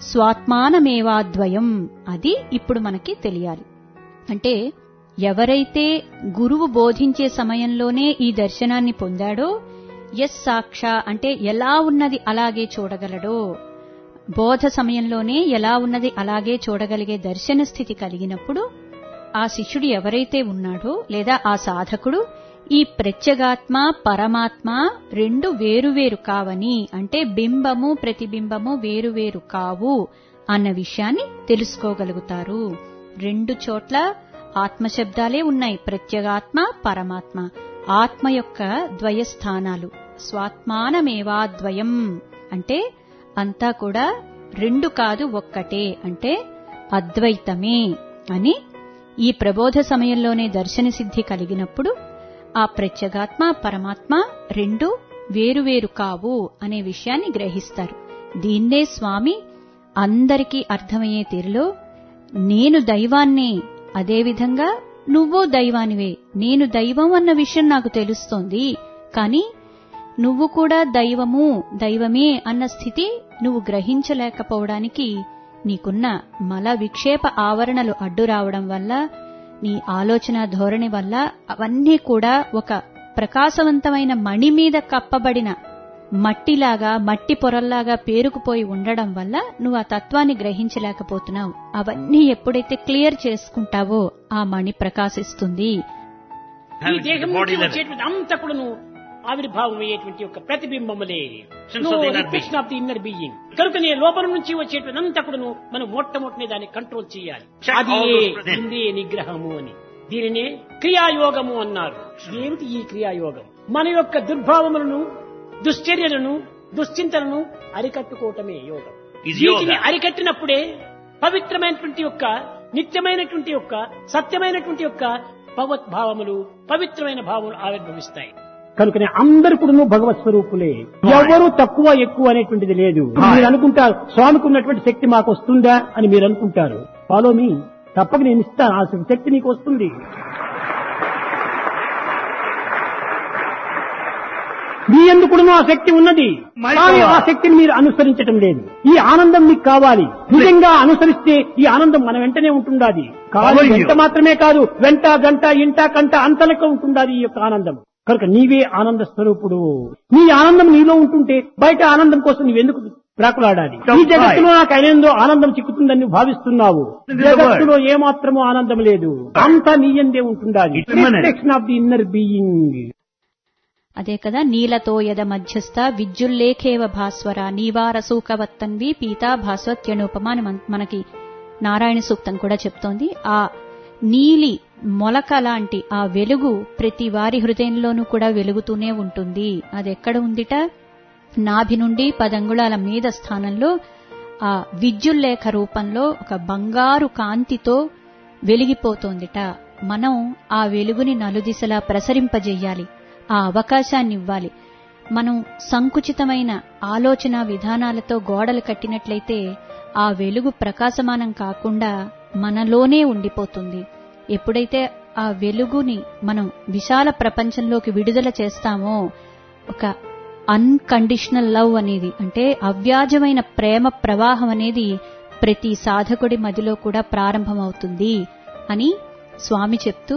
స్వాత్మానమేవాద్వయం అది ఇప్పుడు మనకి తెలియాలి అంటే ఎవరైతే గురువు బోధించే సమయంలోనే ఈ దర్శనాన్ని పొందాడో ఎస్ సాక్ష అంటే ఎలా ఉన్నది అలాగే చూడగలడో బోధ సమయంలోనే ఎలా ఉన్నది అలాగే చూడగలిగే దర్శన స్థితి కలిగినప్పుడు ఆ శిష్యుడు ఎవరైతే ఉన్నాడో లేదా ఆ సాధకుడు ఈ ప్రత్యగాత్మ పరమాత్మ రెండు వేరువేరు కావని అంటే బింబము ప్రతిబింబము వేరువేరు కావు అన్న విషయాన్ని తెలుసుకోగలుగుతారు రెండు చోట్ల ఆత్మశబ్దాలే ఉన్నాయి ప్రత్యేగాత్మ పరమాత్మ ఆత్మ యొక్క ద్వయస్థానాలు స్వాత్మానమేవాద్వయం అంటే అంతా కూడా రెండు కాదు ఒక్కటే అంటే అద్వైతమే అని ఈ ప్రబోధ సమయంలోనే దర్శన సిద్ధి కలిగినప్పుడు ఆ ప్రత్యేగాత్మ పరమాత్మ రెండు వేరువేరు కావు అనే విషయాన్ని గ్రహిస్తారు దీన్నే స్వామి అందరికీ అర్థమయ్యే తీరులో నేను దైవాన్ని అదేవిధంగా నువ్వో దైవానివే నేను దైవం అన్న విషయం నాకు తెలుస్తోంది కాని నువ్వు కూడా దైవము దైవమే అన్న స్థితి నువ్వు గ్రహించలేకపోవడానికి నీకున్న మల విక్షేప ఆవరణలు అడ్డు రావడం వల్ల నీ ఆలోచన ధోరణి వల్ల అవన్నీ కూడా ఒక ప్రకాశవంతమైన మణి మీద కప్పబడిన మట్టిలాగా మట్టి పొరల్లాగా పేరుకుపోయి ఉండడం వల్ల నువ్వు ఆ తత్వాన్ని గ్రహించలేకపోతున్నావు అవన్నీ ఎప్పుడైతే క్లియర్ చేసుకుంటావో ఆ మణి ప్రకాశిస్తుంది ఈ దేహం నుంచి వచ్చేటువంటి అంత కూడాను ఆవిర్భావం అయ్యేటువంటి ఒక ప్రతిబింబములే Sense of the inner reflection of the inner being కనుక నీ లోపల నుంచి వచ్చేటువంటి అంత కూడాను మనం మొట్టమొదటి దాన్ని కంట్రోల్ చేయాలి Check అది all those within. ఇంద్రియ నిగ్రహము అని దీనినే క్రియాయోగము అన్నారు ఏమిటి ఈ క్రియాయోగం మన యొక్క దుర్భావములను దుశ్చర్యలను దుశ్చింతలను అరికట్టుకోవటమే యోగం Is వీటిని yoga. అరికట్టినప్పుడే పవిత్రమైనటువంటి యొక్క నిత్యమైనటువంటి యొక్క సత్యమైనటువంటి యొక్క భగవద్భావములు పవిత్రమైన భావములు ఆవిర్భవిస్తాయి కనుకనే అందరు కూడా భగవత్ స్వరూపులే ఎవరు తక్కువ ఎక్కువ అనేటువంటిది లేదు మీరు అనుకుంటారు స్వామికి ఉన్నటువంటి శక్తి మాకు వస్తుందా అని మీరు అనుకుంటారు ఫాలో మీ తప్పక నేను ఇస్తాను ఆ శక్తి మీకు వస్తుంది మీ ఎందుకు ఆ శక్తి ఉన్నది My కానీ power. ఆ శక్తిని మీరు అనుసరించటం లేదు ఈ ఆనందం మీకు కావాలి నిజంగా అనుసరిస్తే ఈ ఆనందం మన వెంటనే ఉంటుండాది కానీ Following వెంట you. మాత్రమే కాదు వెంట గంట ఇంట కంట అంతలక ఉంటుండాది ఈ యొక్క ఆనందం కనుక నీవే ఆనంద స్వరూపుడు నీ ఆనందం నీలో ఉంటుంటే బయట ఆనందం కోసం నీవెందుకు ప్రాకులాడాలి ఈ జగత్తులో నాకు అయినందో ఆనందం చిక్కుతుందని నువ్వు భావిస్తున్నావు This is the జగత్తులో ఏమాత్రమూ ఆనందం లేదు అంతా నీయందే ఉంటుండాలి It's immanent. Reflection of the inner being అదే కదా నీలతో యద మధ్యస్థ విద్యుల్లేఖేవ భాస్వర నీవారసూకవత్తన్వి పీతా భాస్వత్యనుపమ అని మన- మనకి నారాయణ సూక్తం కూడా చెప్తోంది ఆ నీలి మొలక లాంటి ఆ వెలుగు ప్రతి వారి హృదయంలోనూ కూడా వెలుగుతూనే ఉంటుంది అది ఎక్కడ ఉందిట నాభి నుండి పదంగుళాల మీద స్థానంలో ఆ విద్యుల్లేఖ రూపంలో ఒక బంగారు కాంతితో వెలిగిపోతోందిట మనం ఆ వెలుగుని నలుదిశలా ప్రసరింపజెయ్యాలి ఆ అవకాశాన్ని ఇవ్వాలి మనం సంకుచితమైన ఆలోచన విధానాలతో గోడలు కట్టినట్లయితే ఆ వెలుగు ప్రకాశమానం కాకుండా మనలోనే ఉండిపోతుంది ఎప్పుడైతే ఆ వెలుగుని మనం విశాల ప్రపంచంలోకి విడుదల చేస్తామో ఒక అన్కండిషనల్ లవ్ అనేది అంటే అవ్యాజమైన ప్రేమ ప్రవాహం అనేది ప్రతి సాధకుడి మదిలో కూడా ప్రారంభమవుతుంది అని స్వామి చెప్తూ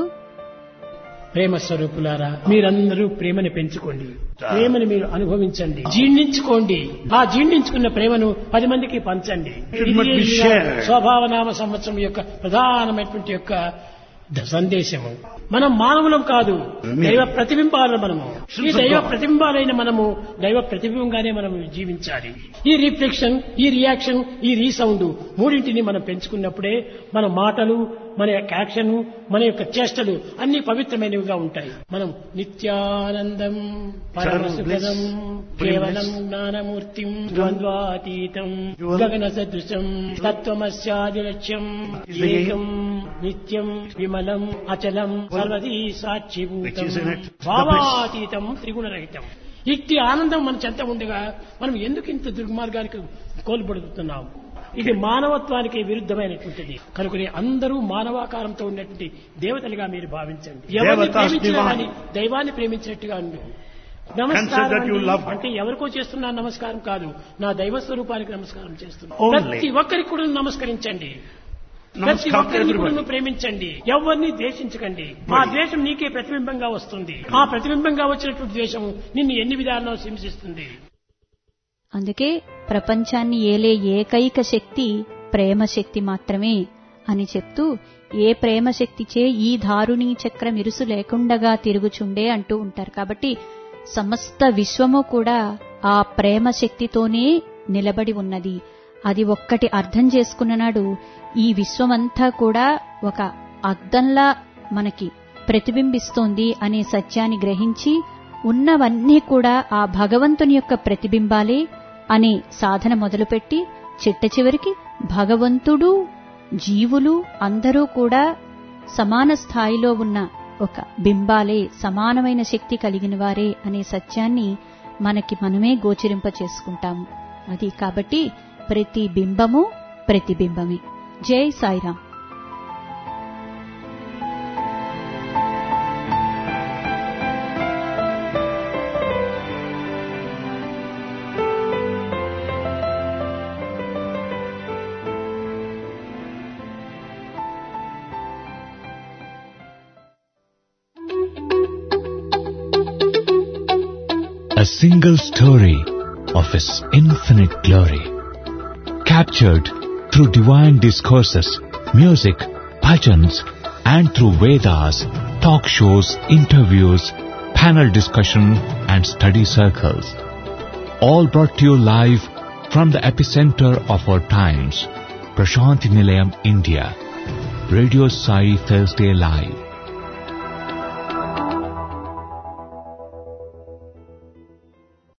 ప్రేమ స్వరూపులారా మీరందరూ ప్రేమని పెంచుకోండి ప్రేమని మీరు అనుభవించండి జీర్ణించుకోండి ఆ జీర్ణించుకున్న ప్రేమను పది మందికి పంచండి It must be ఇది shared. స్వభావనామ సంవత్సరం యొక్క ప్రధానమైనటువంటి యొక్క ద- సందేశము మనం మానవులం కాదు దైవ ప్రతిబింబాలు మనము ఈ దైవ ప్రతిబింబాలైన మనము దైవ ప్రతిబింబంగానే మనం జీవించాలి ఈ రిఫ్లెక్షన్ ఈ రియాక్షన్ ఈ రీసౌండ్ మూడింటిని మనం పెంచుకున్నప్పుడే మన మాటలు మన యొక్క యాక్షన్ మన యొక్క చేష్టలు అన్ని పవిత్రమైనవిగా ఉంటాయి మనం నిత్యానందం పరమసుఖదం కేవలం జ్ఞానమూర్తిం ద్వంద్వాతీతం గగన సదృశం తత్వమస్యాది లక్ష్యం ఏకం నిత్యం విమలం అచలం సర్వదీ సాక్షిభూతం Which is in it, the భావాతీతం త్రిగుణరహితం ఇట్టి ఆనందం మన చెంత ఉండగా మనం ఎందుకు ఇంత దుర్మార్గానికి కోల్పడుతున్నాం ఇది మానవత్వానికి విరుద్ధమైనటువంటిది కనుకనే అందరూ మానవాకారంతో ఉన్నటువంటి దేవతలుగా మీరు భావించండి ఎవరిని దేవతాస్ ప్రేమించినా divine. కానీ దైవాన్ని ప్రేమించినట్టుగా ఉండు Consider నమస్కారం that you అండి. love. అంటే ఎవరికో చేస్తున్నా నమస్కారం కాదు నా దైవ స్వరూపానికి నమస్కారం చేస్తున్నా Only. ప్రతి ఒక్కరికి కూడా నమస్కరించండి ప్రతి Namaskar to ఒక్కరిని కూడా everybody. ప్రేమించండి ఎవరిని ద్వేషించకండి ఆ ద్వేషం నీకే ప్రతిబింబంగా వస్తుంది ఆ ప్రతిబింబంగా వచ్చినటువంటి ద్వేషం నిన్ను ఎన్ని విధాలలో హింసిస్తుంది అందుకే ప్రపంచాన్ని ఏలే ఏకైక శక్తి ప్రేమ శక్తి మాత్రమే అని చెప్తూ ఏ ప్రేమ శక్తిచే ఈ దారుణీ చక్రం ఇరుసు లేకుండగా తిరుగుచుండే అంటూ ఉంటారు కాబట్టి సమస్త విశ్వము కూడా ఆ ప్రేమ శక్తితోనే నిలబడి ఉన్నది అది ఒక్కటి అర్థం చేసుకున్ననాడు ఈ విశ్వమంతా కూడా ఒక అద్దంలా మనకి ప్రతిబింబిస్తోంది అనే సత్యాన్ని గ్రహించి ఉన్నవన్నీ కూడా ఆ భగవంతుని యొక్క ప్రతిబింబాలే అనే సాధన మొదలుపెట్టి చిట్ట చివరికి భగవంతుడు జీవులు అందరూ కూడా సమాన స్థాయిలో ఉన్న ఒక బింబాలే సమానమైన శక్తి కలిగిన వారే అనే సత్యాన్ని మనకి మనమే గోచరింప చేసుకుంటాము అది కాబట్టి ప్రతి బింబము ప్రతిబింబమే జై Sairam A single story of His infinite glory, captured through divine discourses, music, bhajans, and through Vedas, talk shows, interviews, panel discussion, and study circles. All brought to you live from the epicenter of our times, Prashanti Nilayam, India. Radio Sai Thursday Live.